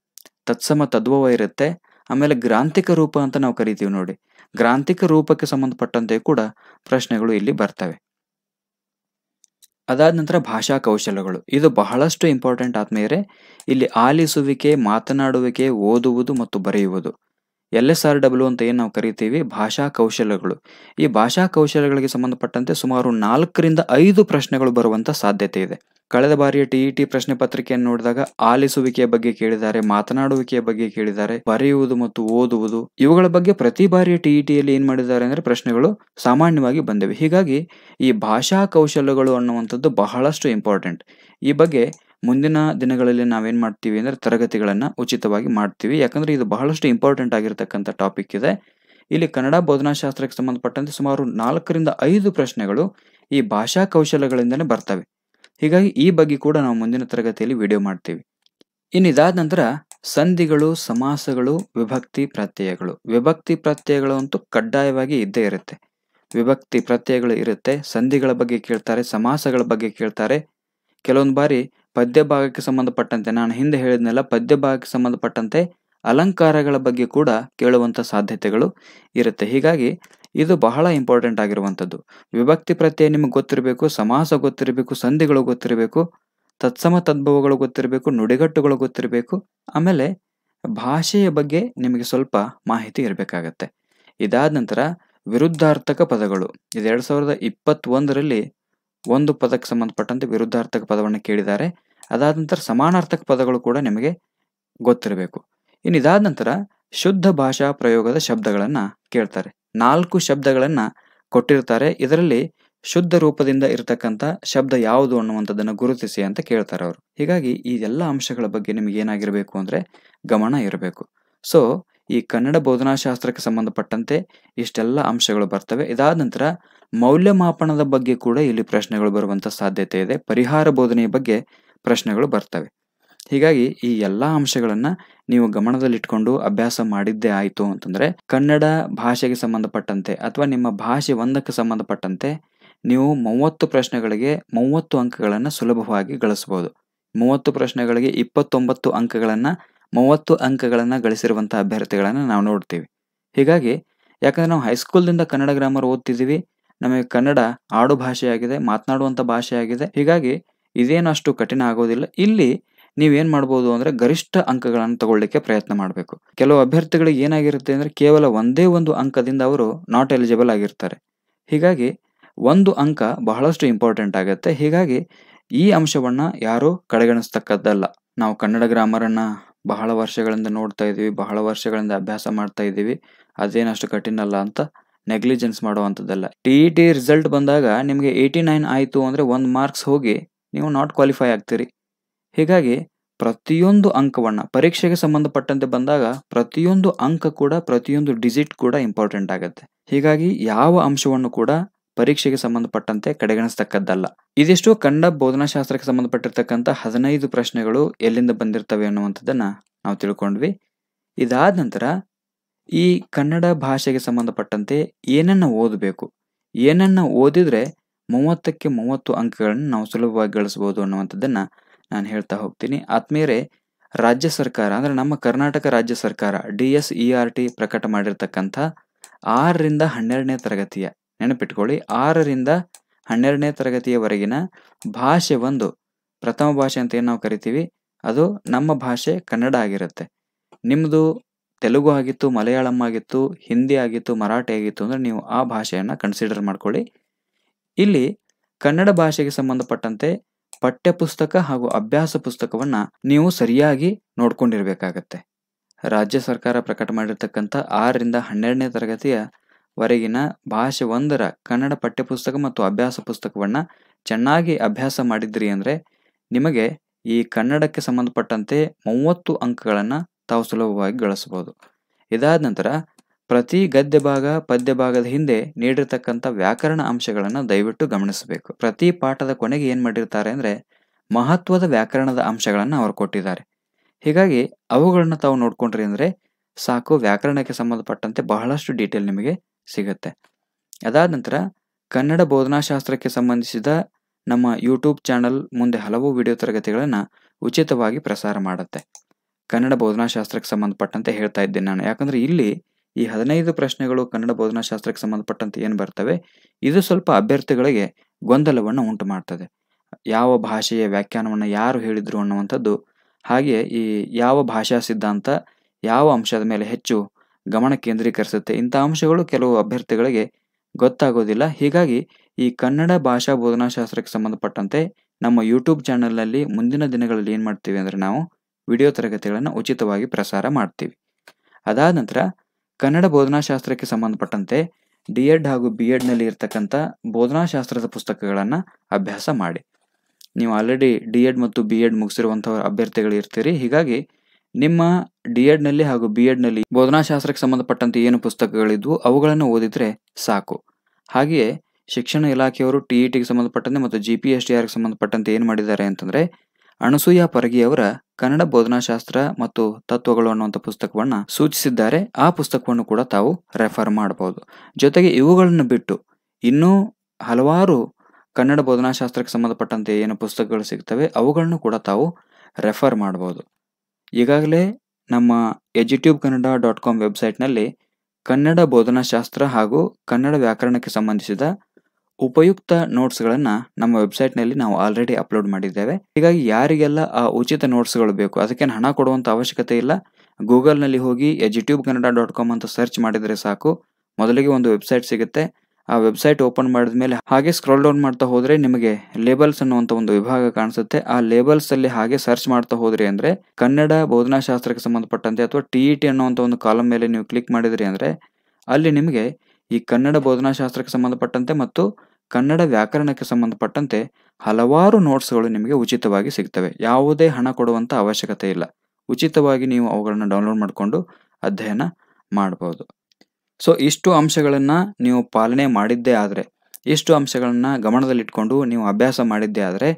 ತತ್ಸಮ ತದ್ಭವ ಇರುತ್ತೆ ಆಮೇಲೆ ಗ್ರಾಂಥಿಕ ರೂಪ ಅಂತ ನಾವು ಕರಿತೀವಿ ನೋಡಿ ಗ್ರಾಂಥಿಕ ರೂಪಕ್ಕೆ ಸಂಬಂಧಪಟ್ಟಂತೆ ಕೂಡ ಪ್ರಶ್ನೆಗಳು ಇಲ್ಲಿ ಬರ್ತವೆ ಅದಾದ ನಂತರ ಭಾಷಾ ಕೌಶಲ್ಯಗಳು ಇದು ಬಹಳಷ್ಟು ಇಂಪಾರ್ಟೆಂಟ್ ಆತ್ಮೀಯರೇ ಇಲ್ಲಿ ಆಲಿಸುವಿಕೆ ಮಾತನಾಡುವಿಕೆ ಓದುವುದು ಮತ್ತು ಬರೆಯುವುದು ಎಲ್ ಎಸ್ ಆರ್ ಡಬ್ಲ್ಯೂ ಅಂತ ಏನು ನಾವು ಕರಿತೀವಿ ಭಾಷಾ ಕೌಶಲ್ಯಗಳು ಈ ಭಾಷಾ ಕೌಶಲ್ಯಗಳಿಗೆ ಸಂಬಂಧಪಟ್ಟಂತೆ ಸುಮಾರು ನಾಲ್ಕರಿಂದ ಐದು ಪ್ರಶ್ನೆಗಳು ಬರುವಂಥ ಸಾಧ್ಯತೆ ಇದೆ ಕಳೆದ ಬಾರಿಯ ಟಿ ಇ ಟಿ ಪ್ರಶ್ನೆ ಪತ್ರಿಕೆಯನ್ನು ನೋಡಿದಾಗ ಆಲಿಸುವಿಕೆಯ ಬಗ್ಗೆ ಕೇಳಿದ್ದಾರೆ ಮಾತನಾಡುವಿಕೆಯ ಬಗ್ಗೆ ಕೇಳಿದ್ದಾರೆ ಬರೆಯುವುದು ಮತ್ತು ಓದುವುದು ಇವುಗಳ ಬಗ್ಗೆ ಪ್ರತಿ ಬಾರಿಯ ಟಿ ಇ ಟಿಯಲ್ಲಿ ಏನು ಮಾಡಿದ್ದಾರೆ ಅಂದರೆ ಪ್ರಶ್ನೆಗಳು ಸಾಮಾನ್ಯವಾಗಿ ಬಂದಿವೆ ಹೀಗಾಗಿ ಈ ಭಾಷಾ ಕೌಶಲ್ಯಗಳು ಅನ್ನುವಂಥದ್ದು ಬಹಳಷ್ಟು ಇಂಪಾರ್ಟೆಂಟ್ ಈ ಬಗ್ಗೆ ಮುಂದಿನ ದಿನಗಳಲ್ಲಿ ನಾವೇನು ಮಾಡ್ತೀವಿ ಅಂದರೆ ತರಗತಿಗಳನ್ನು ಉಚಿತವಾಗಿ ಮಾಡ್ತೀವಿ ಯಾಕಂದರೆ ಇದು ಬಹಳಷ್ಟು ಇಂಪಾರ್ಟೆಂಟ್ ಆಗಿರ್ತಕ್ಕಂಥ ಟಾಪಿಕ್ ಇದೆ ಇಲ್ಲಿ ಕನ್ನಡ ಬೋಧನಾಶಾಸ್ತ್ರಕ್ಕೆ ಸಂಬಂಧಪಟ್ಟಂತೆ ಸುಮಾರು ನಾಲ್ಕರಿಂದ ಐದು ಪ್ರಶ್ನೆಗಳು ಈ ಭಾಷಾ ಕೌಶಲ್ಯಗಳಿಂದಲೇ ಬರ್ತವೆ ಹೀಗಾಗಿ ಈ ಬಗ್ಗೆ ಕೂಡ ನಾವು ಮುಂದಿನ ತರಗತಿಯಲ್ಲಿ ವಿಡಿಯೋ ಮಾಡ್ತೀವಿ ಇನ್ನು ಇದಾದ ನಂತರ ಸಂಧಿಗಳು ಸಮಾಸಗಳು ವಿಭಕ್ತಿ ಪ್ರತ್ಯಯಗಳು ವಿಭಕ್ತಿ ಪ್ರತ್ಯಯಗಳು ಅಂತೂ ಕಡ್ಡಾಯವಾಗಿ ಇದ್ದೇ ಇರುತ್ತೆ ವಿಭಕ್ತಿ ಪ್ರತ್ಯಯಗಳು ಇರುತ್ತೆ ಸಂಧಿಗಳ ಬಗ್ಗೆ ಕೇಳ್ತಾರೆ ಸಮಾಸಗಳ ಬಗ್ಗೆ ಕೇಳ್ತಾರೆ ಕೆಲವೊಂದು ಬಾರಿ ಪದ್ಯ ಭಾಗಕ್ಕೆ ಸಂಬಂಧಪಟ್ಟಂತೆ ನಾನು ಹಿಂದೆ ಹೇಳಿದ್ನೆಲ್ಲ ಪದ್ಯ ಭಾಗಕ್ಕೆ ಸಂಬಂಧಪಟ್ಟಂತೆ ಅಲಂಕಾರಗಳ ಬಗ್ಗೆ ಕೂಡ ಕೇಳುವಂಥ ಸಾಧ್ಯತೆಗಳು ಇರುತ್ತೆ ಹೀಗಾಗಿ ಇದು ಬಹಳ ಇಂಪಾರ್ಟೆಂಟ್ ಆಗಿರುವಂಥದ್ದು ವಿಭಕ್ತಿ ಪ್ರತ್ಯಯ ನಿಮಗೆ ಗೊತ್ತಿರಬೇಕು ಸಮಾಸ ಗೊತ್ತಿರಬೇಕು ಸಂಧಿಗಳು ಗೊತ್ತಿರಬೇಕು ತತ್ಸಮ ತದ್ಭವಗಳು ಗೊತ್ತಿರಬೇಕು ನುಡಿಗಟ್ಟುಗಳು ಗೊತ್ತಿರಬೇಕು ಆಮೇಲೆ ಭಾಷೆಯ ಬಗ್ಗೆ ನಿಮಗೆ ಸ್ವಲ್ಪ ಮಾಹಿತಿ ಇರಬೇಕಾಗತ್ತೆ ಇದಾದ ನಂತರ ವಿರುದ್ಧಾರ್ಥಕ ಪದಗಳು ಇದು ಎರಡು ಸಾವಿರದ ಇಪ್ಪತ್ತೊಂದರಲ್ಲಿ ಒಂದು ಪದಕ್ಕೆ ಸಂಬಂಧಪಟ್ಟಂತೆ ವಿರುದ್ಧಾರ್ಥಕ ಪದವನ್ನು ಕೇಳಿದ್ದಾರೆ ಅದಾದ ನಂತರ ಸಮಾನಾರ್ಥಕ ಪದಗಳು ಕೂಡ ನಿಮಗೆ ಗೊತ್ತಿರಬೇಕು ಇನ್ನು ಇದಾದ ನಂತರ ಶುದ್ಧ ಭಾಷಾ ಪ್ರಯೋಗದ ಶಬ್ದಗಳನ್ನು ಕೇಳ್ತಾರೆ ನಾಲ್ಕು ಶಬ್ದಗಳನ್ನು ಕೊಟ್ಟಿರ್ತಾರೆ ಇದರಲ್ಲಿ ಶುದ್ಧ ರೂಪದಿಂದ ಇರತಕ್ಕಂಥ ಶಬ್ದ ಯಾವುದು ಅನ್ನುವಂಥದ್ದನ್ನು ಗುರುತಿಸಿ ಅಂತ ಕೇಳ್ತಾರೆ ಅವರು ಹೀಗಾಗಿ ಈ ಎಲ್ಲ ಅಂಶಗಳ ಬಗ್ಗೆ ನಿಮಗೆ ಏನಾಗಿರಬೇಕು ಅಂದರೆ ಗಮನ ಇರಬೇಕು ಸೊ ಈ ಕನ್ನಡ ಬೋಧನಾಶಾಸ್ತ್ರಕ್ಕೆ ಸಂಬಂಧಪಟ್ಟಂತೆ ಇಷ್ಟೆಲ್ಲ ಅಂಶಗಳು ಬರ್ತವೆ ಇದಾದ ನಂತರ ಮೌಲ್ಯಮಾಪನದ ಬಗ್ಗೆ ಕೂಡ ಇಲ್ಲಿ ಪ್ರಶ್ನೆಗಳು ಬರುವಂಥ ಸಾಧ್ಯತೆ ಇದೆ ಪರಿಹಾರ ಬೋಧನೆಯ ಬಗ್ಗೆ ಪ್ರಶ್ನೆಗಳು ಬರ್ತವೆ ಹೀಗಾಗಿ ಈ ಎಲ್ಲ ಅಂಶಗಳನ್ನು ನೀವು ಗಮನದಲ್ಲಿಟ್ಕೊಂಡು ಅಭ್ಯಾಸ ಮಾಡಿದ್ದೇ ಆಯಿತು ಅಂತಂದರೆ ಕನ್ನಡ ಭಾಷೆಗೆ ಸಂಬಂಧಪಟ್ಟಂತೆ ಅಥವಾ ನಿಮ್ಮ ಭಾಷೆ ಒಂದಕ್ಕೆ ಸಂಬಂಧಪಟ್ಟಂತೆ ನೀವು ಮೂವತ್ತು ಪ್ರಶ್ನೆಗಳಿಗೆ ಮೂವತ್ತು ಅಂಕಗಳನ್ನು ಸುಲಭವಾಗಿ ಗಳಿಸ್ಬೋದು ಮೂವತ್ತು ಪ್ರಶ್ನೆಗಳಿಗೆ ಇಪ್ಪತ್ತೊಂಬತ್ತು ಅಂಕಗಳನ್ನು ಮೂವತ್ತು ಅಂಕಗಳನ್ನು ಗಳಿಸಿರುವಂಥ ಅಭ್ಯರ್ಥಿಗಳನ್ನು ನಾವು ನೋಡ್ತೀವಿ ಹೀಗಾಗಿ ಯಾಕಂದರೆ ನಾವು ಹೈಸ್ಕೂಲ್ದಿಂದ ಕನ್ನಡ ಗ್ರಾಮರ್ ಓದ್ತಿದ್ದೀವಿ ನಮಗೆ ಕನ್ನಡ ಆಡು ಭಾಷೆಯಾಗಿದೆ ಮಾತನಾಡುವಂಥ ಭಾಷೆಯಾಗಿದೆ ಹೀಗಾಗಿ ಇದೇನು ಅಷ್ಟು ಕಠಿಣ ಆಗೋದಿಲ್ಲ ಇಲ್ಲಿ ನೀವೇನು ಮಾಡ್ಬೋದು ಅಂದರೆ ಗರಿಷ್ಠ ಅಂಕಗಳನ್ನು ತಗೊಳ್ಳಿಕ್ಕೆ ಪ್ರಯತ್ನ ಮಾಡಬೇಕು ಕೆಲವು ಅಭ್ಯರ್ಥಿಗಳಿಗೆ ಏನಾಗಿರುತ್ತೆ ಅಂದರೆ ಕೇವಲ ಒಂದೇ ಒಂದು ಅಂಕದಿಂದ ಅವರು ನಾಟ್ ಎಲಿಜಿಬಲ್ ಆಗಿರ್ತಾರೆ ಹೀಗಾಗಿ ಒಂದು ಅಂಕ ಬಹಳಷ್ಟು ಇಂಪಾರ್ಟೆಂಟ್ ಆಗುತ್ತೆ ಹೀಗಾಗಿ ಈ ಅಂಶವನ್ನು ಯಾರೂ ಕಡೆಗಣಿಸ್ತಕ್ಕದ್ದಲ್ಲ ನಾವು ಕನ್ನಡ ಗ್ರಾಮರನ್ನು ಬಹಳ ವರ್ಷಗಳಿಂದ ನೋಡ್ತಾ ಇದ್ದೀವಿ ಬಹಳ ವರ್ಷಗಳಿಂದ ಅಭ್ಯಾಸ ಮಾಡ್ತಾ ಇದ್ದೀವಿ ಅದೇನಷ್ಟು ಕಠಿಣ ಅಲ್ಲ ಅಂತ ನೆಗ್ಲಿಜೆನ್ಸ್ ಮಾಡುವಂಥದ್ದಲ್ಲ ಟಿ ಇ ಟಿ ರಿಸಲ್ಟ್ ಬಂದಾಗ ನಿಮಗೆ ಏಯ್ಟಿ ನೈನ್ ಆಯಿತು ಅಂದರೆ ಒಂದು ಮಾರ್ಕ್ಸ್ ಹೋಗಿ ನೀವು ನಾಟ್ ಕ್ವಾಲಿಫೈ ಆಗ್ತೀರಿ ಹೀಗಾಗಿ ಪ್ರತಿಯೊಂದು ಅಂಕವನ್ನು ಪರೀಕ್ಷೆಗೆ ಸಂಬಂಧಪಟ್ಟಂತೆ ಬಂದಾಗ ಪ್ರತಿಯೊಂದು ಅಂಕ ಕೂಡ ಪ್ರತಿಯೊಂದು ಡಿಜಿಟ್ ಕೂಡ ಇಂಪಾರ್ಟೆಂಟ್ ಆಗುತ್ತೆ ಹೀಗಾಗಿ ಯಾವ ಅಂಶವನ್ನು ಕೂಡ ಪರೀಕ್ಷೆಗೆ ಸಂಬಂಧಪಟ್ಟಂತೆ ಕಡೆಗಣಿಸ್ತಕ್ಕದ್ದಲ್ಲ ಇದಿಷ್ಟು ಕನ್ನಡ ಬೋಧನಾಶಾಸ್ತ್ರಕ್ಕೆ ಸಂಬಂಧಪಟ್ಟಿರ್ತಕ್ಕಂಥ ಹದಿನೈದು ಪ್ರಶ್ನೆಗಳು ಎಲ್ಲಿಂದ ಬಂದಿರ್ತವೆ ಅನ್ನುವಂಥದ್ದನ್ನ ನಾವು ತಿಳ್ಕೊಂಡ್ವಿ ಇದಾದ ನಂತರ ಈ ಕನ್ನಡ ಭಾಷೆಗೆ ಸಂಬಂಧಪಟ್ಟಂತೆ ಏನನ್ನ ಓದಬೇಕು ಏನನ್ನ ಓದಿದ್ರೆ ಮೂವತ್ತಕ್ಕೆ ಮೂವತ್ತು ಅಂಕಗಳನ್ನು ನಾವು ಸುಲಭವಾಗಿ ಗಳಿಸ್ಬೋದು ಅನ್ನುವಂಥದ್ದನ್ನ ನಾನು ಹೇಳ್ತಾ ಹೋಗ್ತೀನಿ ಆತ್ಮೀಯರೇ ರಾಜ್ಯ ಸರ್ಕಾರ ಅಂದರೆ ನಮ್ಮ ಕರ್ನಾಟಕ ರಾಜ್ಯ ಸರ್ಕಾರ D S E R T ಪ್ರಕಟ ಮಾಡಿರ್ತಕ್ಕಂಥ ಆರರಿಂದ ಹನ್ನೆರಡನೇ ತರಗತಿಯ ನೆನಪಿಟ್ಕೊಳ್ಳಿ ಆರರಿಂದ ಹನ್ನೆರಡನೇ ತರಗತಿಯವರೆಗಿನ ಭಾಷೆ ಒಂದು ಪ್ರಥಮ ಭಾಷೆ ಅಂತ ಏನು ನಾವು ಕರಿತೀವಿ ಅದು ನಮ್ಮ ಭಾಷೆ ಕನ್ನಡ ಆಗಿರುತ್ತೆ ನಿಮ್ಮದು ತೆಲುಗು ಆಗಿತ್ತು ಮಲಯಾಳಂ ಆಗಿತ್ತು ಹಿಂದಿ ಆಗಿತ್ತು ಮರಾಠಿ ಆಗಿತ್ತು ಅಂದರೆ ನೀವು ಆ ಭಾಷೆಯನ್ನು ಕನ್ಸಿಡರ್ ಮಾಡ್ಕೊಳ್ಳಿ ಇಲ್ಲಿ ಕನ್ನಡ ಭಾಷೆಗೆ ಸಂಬಂಧಪಟ್ಟಂತೆ ಪಠ್ಯ ಪುಸ್ತಕ ಹಾಗೂ ಅಭ್ಯಾಸ ಪುಸ್ತಕವನ್ನು ನೀವು ಸರಿಯಾಗಿ ನೋಡ್ಕೊಂಡಿರ್ಬೇಕಾಗತ್ತೆ ರಾಜ್ಯ ಸರ್ಕಾರ ಪ್ರಕಟ ಮಾಡಿರ್ತಕ್ಕಂಥ ಆರರಿಂದ ಹನ್ನೆರಡನೇ ತರಗತಿಯ ವರೆಗಿನ ಭಾಷೆ ಒಂದರ ಕನ್ನಡ ಪಠ್ಯಪುಸ್ತಕ ಮತ್ತು ಅಭ್ಯಾಸ ಪುಸ್ತಕವನ್ನು ಚೆನ್ನಾಗಿ ಅಭ್ಯಾಸ ಮಾಡಿದ್ರಿ ಅಂದರೆ ನಿಮಗೆ ಈ ಕನ್ನಡಕ್ಕೆ ಸಂಬಂಧಪಟ್ಟಂತೆ ಮೂವತ್ತು ಅಂಕಗಳನ್ನು ತಾವು ಸುಲಭವಾಗಿ ಗಳಿಸ್ಬೋದು ಇದಾದ ನಂತರ ಪ್ರತಿ ಗದ್ಯ ಭಾಗ ಪದ್ಯ ಭಾಗದ ಹಿಂದೆ ನೀಡಿರ್ತಕ್ಕಂಥ ವ್ಯಾಕರಣ ಅಂಶಗಳನ್ನು ದಯವಿಟ್ಟು ಗಮನಿಸಬೇಕು ಪ್ರತಿ ಪಾಠದ ಕೊನೆಗೆ ಏನು ಮಾಡಿರ್ತಾರೆ ಅಂದರೆ ಮಹತ್ವದ ವ್ಯಾಕರಣದ ಅಂಶಗಳನ್ನು ಅವರು ಕೊಟ್ಟಿದ್ದಾರೆ ಹೀಗಾಗಿ ಅವುಗಳನ್ನ ತಾವು ನೋಡ್ಕೊಂಡ್ರಿ ಅಂದರೆ ಸಾಕು ವ್ಯಾಕರಣಕ್ಕೆ ಸಂಬಂಧಪಟ್ಟಂತೆ ಬಹಳಷ್ಟು ಡೀಟೇಲ್ ನಿಮಗೆ ಸಿಗುತ್ತೆ ಅದಾದ ನಂತರ ಕನ್ನಡ ಬೋಧನಾಶಾಸ್ತ್ರಕ್ಕೆ ಸಂಬಂಧಿಸಿದ ನಮ್ಮ ಯೂಟ್ಯೂಬ್ ಚಾನಲ್ ಮುಂದೆ ಹಲವು ವಿಡಿಯೋ ತರಗತಿಗಳನ್ನು ಉಚಿತವಾಗಿ ಪ್ರಸಾರ ಮಾಡುತ್ತೆ ಕನ್ನಡ ಬೋಧನಾಶಾಸ್ತ್ರಕ್ಕೆ ಸಂಬಂಧಪಟ್ಟಂತೆ ಹೇಳ್ತಾ ಇದ್ದೇನೆ ನಾನು ಯಾಕಂದರೆ ಇಲ್ಲಿ ಈ ಹದಿನೈದು ಪ್ರಶ್ನೆಗಳು ಕನ್ನಡ ಬೋಧನಾಶಾಸ್ತ್ರಕ್ಕೆ ಸಂಬಂಧಪಟ್ಟಂತೆ ಏನು ಬರ್ತವೆ ಇದು ಸ್ವಲ್ಪ ಅಭ್ಯರ್ಥಿಗಳಿಗೆ ಗೊಂದಲವನ್ನು ಉಂಟು ಮಾಡ್ತದೆ ಯಾವ ಭಾಷೆಯ ವ್ಯಾಖ್ಯಾನವನ್ನು ಯಾರು ಹೇಳಿದರು ಅನ್ನುವಂಥದ್ದು ಹಾಗೆ ಈ ಯಾವ ಭಾಷಾ ಸಿದ್ಧಾಂತ ಯಾವ ಅಂಶದ ಮೇಲೆ ಹೆಚ್ಚು ಗಮನ ಕೇಂದ್ರೀಕರಿಸುತ್ತೆ ಇಂಥ ಅಂಶಗಳು ಕೆಲವು ಅಭ್ಯರ್ಥಿಗಳಿಗೆ ಗೊತ್ತಾಗೋದಿಲ್ಲ ಹೀಗಾಗಿ ಈ ಕನ್ನಡ ಭಾಷಾ ಬೋಧನಾಶಾಸ್ತ್ರಕ್ಕೆ ಸಂಬಂಧಪಟ್ಟಂತೆ ನಮ್ಮ ಯೂಟ್ಯೂಬ್ ಚಾನಲ್ನಲ್ಲಿ ಮುಂದಿನ ದಿನಗಳಲ್ಲಿ ಏನು ಮಾಡ್ತೀವಿ ಅಂದರೆ ನಾವು ವಿಡಿಯೋ ತರಗತಿಗಳನ್ನು ಉಚಿತವಾಗಿ ಪ್ರಸಾರ ಮಾಡ್ತೀವಿ ಅದಾದ ನಂತರ ಕನ್ನಡ ಬೋಧನಾಶಾಸ್ತ್ರಕ್ಕೆ ಸಂಬಂಧಪಟ್ಟಂತೆ ಡಿ ಎಡ್ ಹಾಗೂ ಬಿ ಎಡ್ನಲ್ಲಿ ಇರ್ತಕ್ಕಂಥ ಬೋಧನಾಶಾಸ್ತ್ರದ ಪುಸ್ತಕಗಳನ್ನು ಅಭ್ಯಾಸ ಮಾಡಿ ನೀವು ಆಲ್ರೆಡಿ ಡಿ ಎಡ್ ಮತ್ತು ಬಿ ಎಡ್ ಮುಗಿಸಿರುವಂಥ ಅಭ್ಯರ್ಥಿಗಳು ಇರ್ತೀರಿ ಹೀಗಾಗಿ ನಿಮ್ಮ ಡಿ ಎಡ್ನಲ್ಲಿ ಹಾಗೂ ಬಿ ಎಡ್ನಲ್ಲಿ ಬೋಧನಾಶಾಸ್ತ್ರಕ್ಕೆ ಸಂಬಂಧಪಟ್ಟಂತೆ ಏನು ಪುಸ್ತಕಗಳಿದ್ವು ಅವುಗಳನ್ನು ಓದಿದರೆ ಸಾಕು ಹಾಗೆಯೇ ಶಿಕ್ಷಣ ಇಲಾಖೆಯವರು ಟಿ ಇ ಟಿಗೆ ಸಂಬಂಧಪಟ್ಟಂತೆ ಮತ್ತು ಜಿ ಪಿ ಎಸ್ ಟಿ ಆರ್ಗೆ ಸಂಬಂಧಪಟ್ಟಂತೆ ಏನು ಮಾಡಿದ್ದಾರೆ ಅಂತಂದರೆ ಅಣಸೂಯ ಪರಗಿಯವರ ಕನ್ನಡ ಬೋಧನಾಶಾಸ್ತ್ರ ಮತ್ತು ತತ್ವಗಳು ಅನ್ನುವಂಥ ಪುಸ್ತಕವನ್ನು ಸೂಚಿಸಿದ್ದಾರೆ ಆ ಪುಸ್ತಕವನ್ನು ಕೂಡ ತಾವು ರೆಫರ್ ಮಾಡಬಹುದು ಜೊತೆಗೆ ಇವುಗಳನ್ನು ಬಿಟ್ಟು ಇನ್ನೂ ಹಲವಾರು ಕನ್ನಡ ಬೋಧನಾಶಾಸ್ತ್ರಕ್ಕೆ ಸಂಬಂಧಪಟ್ಟಂತೆ ಏನು ಪುಸ್ತಕಗಳು ಸಿಗ್ತವೆ ಅವುಗಳನ್ನು ಕೂಡ ತಾವು ರೆಫರ್ ಮಾಡಬಹುದು ಈಗಾಗಲೇ ನಮ್ಮ ಎಜುಟ್ಯೂಬ್ ಕನ್ನಡ ಡಾಟ್ ಕಾಮ್ ವೆಬ್ಸೈಟ್ನಲ್ಲಿ ಕನ್ನಡ ಬೋಧನಾಶಾಸ್ತ್ರ ಹಾಗೂ ಕನ್ನಡ ವ್ಯಾಕರಣಕ್ಕೆ ಸಂಬಂಧಿಸಿದ ಉಪಯುಕ್ತ ನೋಟ್ಸ್ಗಳನ್ನು ನಮ್ಮ ವೆಬ್ಸೈಟ್ನಲ್ಲಿ ನಾವು ಆಲ್ರೆಡಿ ಅಪ್ಲೋಡ್ ಮಾಡಿದ್ದೇವೆ ಹೀಗಾಗಿ ಯಾರಿಗೆಲ್ಲ ಆ ಉಚಿತ ನೋಟ್ಸ್ಗಳು ಬೇಕು ಅದಕ್ಕೇನು ಹಣ ಕೊಡುವಂಥ ಅವಶ್ಯಕತೆ ಇಲ್ಲ ಗೂಗಲ್ನಲ್ಲಿ ಹೋಗಿ ಎಜುಟ್ಯೂಬ್ ಕನ್ನಡ ಡಾಟ್ ಕಾಮ್ ಅಂತ ಸರ್ಚ್ ಮಾಡಿದರೆ ಸಾಕು ಮೊದಲಿಗೆ ಒಂದು ವೆಬ್ಸೈಟ್ ಸಿಗುತ್ತೆ ಆ ವೆಬ್ಸೈಟ್ ಓಪನ್ ಮಾಡಿದ ಮೇಲೆ ಹಾಗೆ ಸ್ಕ್ರೋಲ್ ಡೌನ್ ಮಾಡ್ತಾ ಹೋದರೆ ನಿಮಗೆ ಲೇಬಲ್ಸ್ ಅನ್ನುವಂಥ ಒಂದು ವಿಭಾಗ ಕಾಣಿಸುತ್ತೆ ಆ ಲೇಬಲ್ಸ್ ಅಲ್ಲಿ ಹಾಗೆ ಸರ್ಚ್ ಮಾಡ್ತಾ ಹೋದ್ರಿ ಅಂದರೆ ಕನ್ನಡ ಬೋಧನಾಶಾಸ್ತ್ರಕ್ಕೆ ಸಂಬಂಧಪಟ್ಟಂತೆ ಅಥವಾ ಟಿ ಇ ಟಿ ಅನ್ನುವಂಥ ಒಂದು ಕಾಲಮ್ ಮೇಲೆ ನೀವು ಕ್ಲಿಕ್ ಮಾಡಿದ್ರಿ ಅಂದರೆ ಅಲ್ಲಿ ನಿಮಗೆ ಈ ಕನ್ನಡ ಬೋಧನಾಶಾಸ್ತ್ರಕ್ಕೆ ಸಂಬಂಧಪಟ್ಟಂತೆ ಮತ್ತು ಕನ್ನಡ ವ್ಯಾಕರಣಕ್ಕೆ ಸಂಬಂಧಪಟ್ಟಂತೆ ಹಲವಾರು ನೋಟ್ಸ್ಗಳು ನಿಮಗೆ ಉಚಿತವಾಗಿ ಸಿಗ್ತವೆ ಯಾವುದೇ ಹಣ ಕೊಡುವಂಥ ಅವಶ್ಯಕತೆ ಇಲ್ಲ ಉಚಿತವಾಗಿ ನೀವು ಅವುಗಳನ್ನು ಡೌನ್ಲೋಡ್ ಮಾಡಿಕೊಂಡು ಅಧ್ಯಯನ ಮಾಡಬಹುದು ಸೊ ಇಷ್ಟು ಅಂಶಗಳನ್ನು ನೀವು ಪಾಲನೆ ಮಾಡಿದ್ದೇ ಆದರೆ ಇಷ್ಟು ಅಂಶಗಳನ್ನು ಗಮನದಲ್ಲಿಟ್ಕೊಂಡು ನೀವು ಅಭ್ಯಾಸ ಮಾಡಿದ್ದೇ ಆದರೆ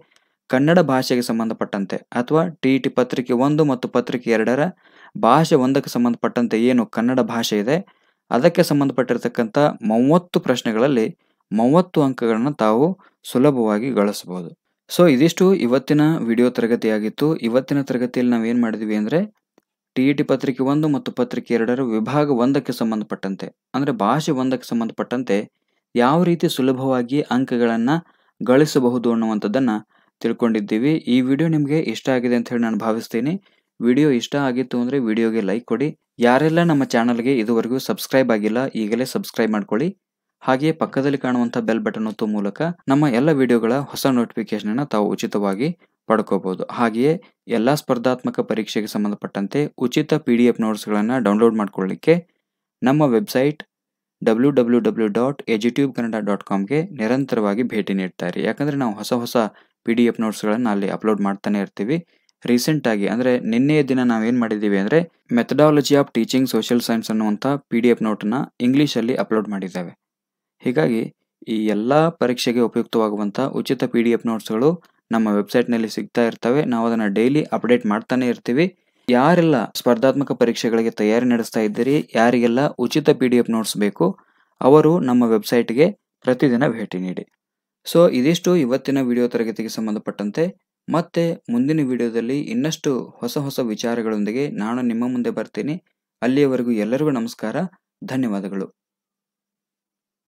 ಕನ್ನಡ ಭಾಷೆಗೆ ಸಂಬಂಧಪಟ್ಟಂತೆ ಅಥವಾ ಟಿ ಇ ಟಿ ಪತ್ರಿಕೆ ಒಂದು ಮತ್ತು ಪತ್ರಿಕೆ ಎರಡರ ಭಾಷೆ ಒಂದಕ್ಕೆ ಸಂಬಂಧಪಟ್ಟಂತೆ ಏನು ಕನ್ನಡ ಭಾಷೆ ಇದೆ ಅದಕ್ಕೆ ಸಂಬಂಧಪಟ್ಟಿರ್ತಕ್ಕಂಥ ಮೂವತ್ತು ಪ್ರಶ್ನೆಗಳಲ್ಲಿ ಮೂವತ್ತು ಅಂಕಗಳನ್ನು ತಾವು ಸುಲಭವಾಗಿ ಗಳಿಸಬಹುದು ಸೊ ಇದಿಷ್ಟು ಇವತ್ತಿನ ವಿಡಿಯೋ ತರಗತಿಯಾಗಿತ್ತು ಇವತ್ತಿನ ತರಗತಿಯಲ್ಲಿ ನಾವು ಏನು ಮಾಡಿದ್ವಿ ಅಂದರೆ ಟಿ ಇ ಟಿ ಪತ್ರಿಕೆ ಒಂದು ಮತ್ತು ಪತ್ರಿಕೆ ಎರಡರ ವಿಭಾಗ ಒಂದಕ್ಕೆ ಸಂಬಂಧಪಟ್ಟಂತೆ ಅಂದರೆ ಭಾಷೆ ಒಂದಕ್ಕೆ ಸಂಬಂಧಪಟ್ಟಂತೆ ಯಾವ ರೀತಿ ಸುಲಭವಾಗಿ ಅಂಕಗಳನ್ನು ಗಳಿಸಬಹುದು ಅನ್ನುವಂಥದ್ದನ್ನು ತಿಳ್ಕೊಂಡಿದ್ದೀವಿ ಈ ವಿಡಿಯೋ ನಿಮಗೆ ಇಷ್ಟ ಆಗಿದೆ ಅಂತ ಹೇಳಿ ನಾನು ಭಾವಿಸ್ತೀನಿ ವಿಡಿಯೋ ಇಷ್ಟ ಆಗಿತ್ತು ಅಂದರೆ ವಿಡಿಯೋಗೆ ಲೈಕ್ ಕೊಡಿ ಯಾರೆಲ್ಲ ನಮ್ಮ ಚಾನಲ್ಗೆ ಇದುವರೆಗೂ ಸಬ್ಸ್ಕ್ರೈಬ್ ಆಗಿಲ್ಲ ಈಗಲೇ ಸಬ್ಸ್ಕ್ರೈಬ್ ಮಾಡ್ಕೊಳ್ಳಿ ಹಾಗೆಯೇ ಪಕ್ಕದಲ್ಲಿ ಕಾಣುವಂಥ ಬೆಲ್ ಬಟನ್ ಒತ್ತುವ ಮೂಲಕ ನಮ್ಮ ಎಲ್ಲ ವಿಡಿಯೋಗಳ ಹೊಸ ನೋಟಿಫಿಕೇಶನ್ ತಾವು ಉಚಿತವಾಗಿ ಪಡ್ಕೋಬಹುದು ಹಾಗೆಯೇ ಎಲ್ಲ ಸ್ಪರ್ಧಾತ್ಮಕ ಪರೀಕ್ಷೆಗೆ ಸಂಬಂಧಪಟ್ಟಂತೆ ಉಚಿತ ಪಿ ಡಿ ಎಫ್ ನೋಟ್ಸ್ಗಳನ್ನು ಡೌನ್ಲೋಡ್ ಮಾಡ್ಕೊಳ್ಳಿಕ್ಕೆ ನಮ್ಮ website W W W dot edutube Kannada dot ಕಾಮ್ಗೆ ನಿರಂತರವಾಗಿ ಭೇಟಿ ನೀಡ್ತಾರೆ ಯಾಕಂದರೆ ನಾವು ಹೊಸ ಹೊಸ ಪಿ ಡಿ ಎಫ್ ನೋಟ್ಸ್ಗಳನ್ನು ಅಲ್ಲಿ ಅಪ್ಲೋಡ್ ಮಾಡ್ತಾನೆ ಇರ್ತೀವಿ ರೀಸೆಂಟಾಗಿ ಅಂದರೆ ನಿನ್ನೆಯ ದಿನ ನಾವೇನು ಮಾಡಿದ್ದೀವಿ ಅಂದರೆ methodology of teaching social science ಅನ್ನುವಂಥ ಪಿ ಡಿ ಎಫ್ ನೋಟನ್ನು ಇಂಗ್ಲೀಷಲ್ಲಿ ಅಪ್ಲೋಡ್ ಮಾಡಿದ್ದೇವೆ ಹೀಗಾಗಿ ಈ ಎಲ್ಲ ಪರೀಕ್ಷೆಗೆ ಉಪಯುಕ್ತವಾಗುವಂಥ ಉಚಿತ ಪಿ ಡಿ ಎಫ್ ನೋಟ್ಸ್ಗಳು ನಮ್ಮ ವೆಬ್ಸೈಟ್ನಲ್ಲಿ ಸಿಗ್ತಾ ಇರ್ತವೆ ನಾವು ಅದನ್ನು ಡೈಲಿ ಅಪ್ಡೇಟ್ ಮಾಡ್ತಾನೆ ಇರ್ತೀವಿ ಯಾರೆಲ್ಲ ಸ್ಪರ್ಧಾತ್ಮಕ ಪರೀಕ್ಷೆಗಳಿಗೆ ತಯಾರಿ ನಡೆಸ್ತಾ ಇದ್ದೀರಿ ಯಾರಿಗೆಲ್ಲ ಉಚಿತ ಪಿ ಡಿ ಎಫ್ ನೋಟ್ಸ್ ಬೇಕು ಅವರು ನಮ್ಮ ವೆಬ್ಸೈಟ್ಗೆ ಪ್ರತಿದಿನ ಭೇಟಿ ನೀಡಿ ಸೊ ಇದಿಷ್ಟು ಇವತ್ತಿನ ವಿಡಿಯೋ ತರಗತಿಗೆ ಸಂಬಂಧಪಟ್ಟಂತೆ ಮತ್ತೆ ಮುಂದಿನ ವಿಡಿಯೋದಲ್ಲಿ ಇನ್ನಷ್ಟು ಹೊಸ ಹೊಸ ವಿಚಾರಗಳೊಂದಿಗೆ ನಾನು ನಿಮ್ಮ ಮುಂದೆ ಬರ್ತೀನಿ ಅಲ್ಲಿಯವರೆಗೂ ಎಲ್ಲರಿಗೂ ನಮಸ್ಕಾರ ಧನ್ಯವಾದಗಳು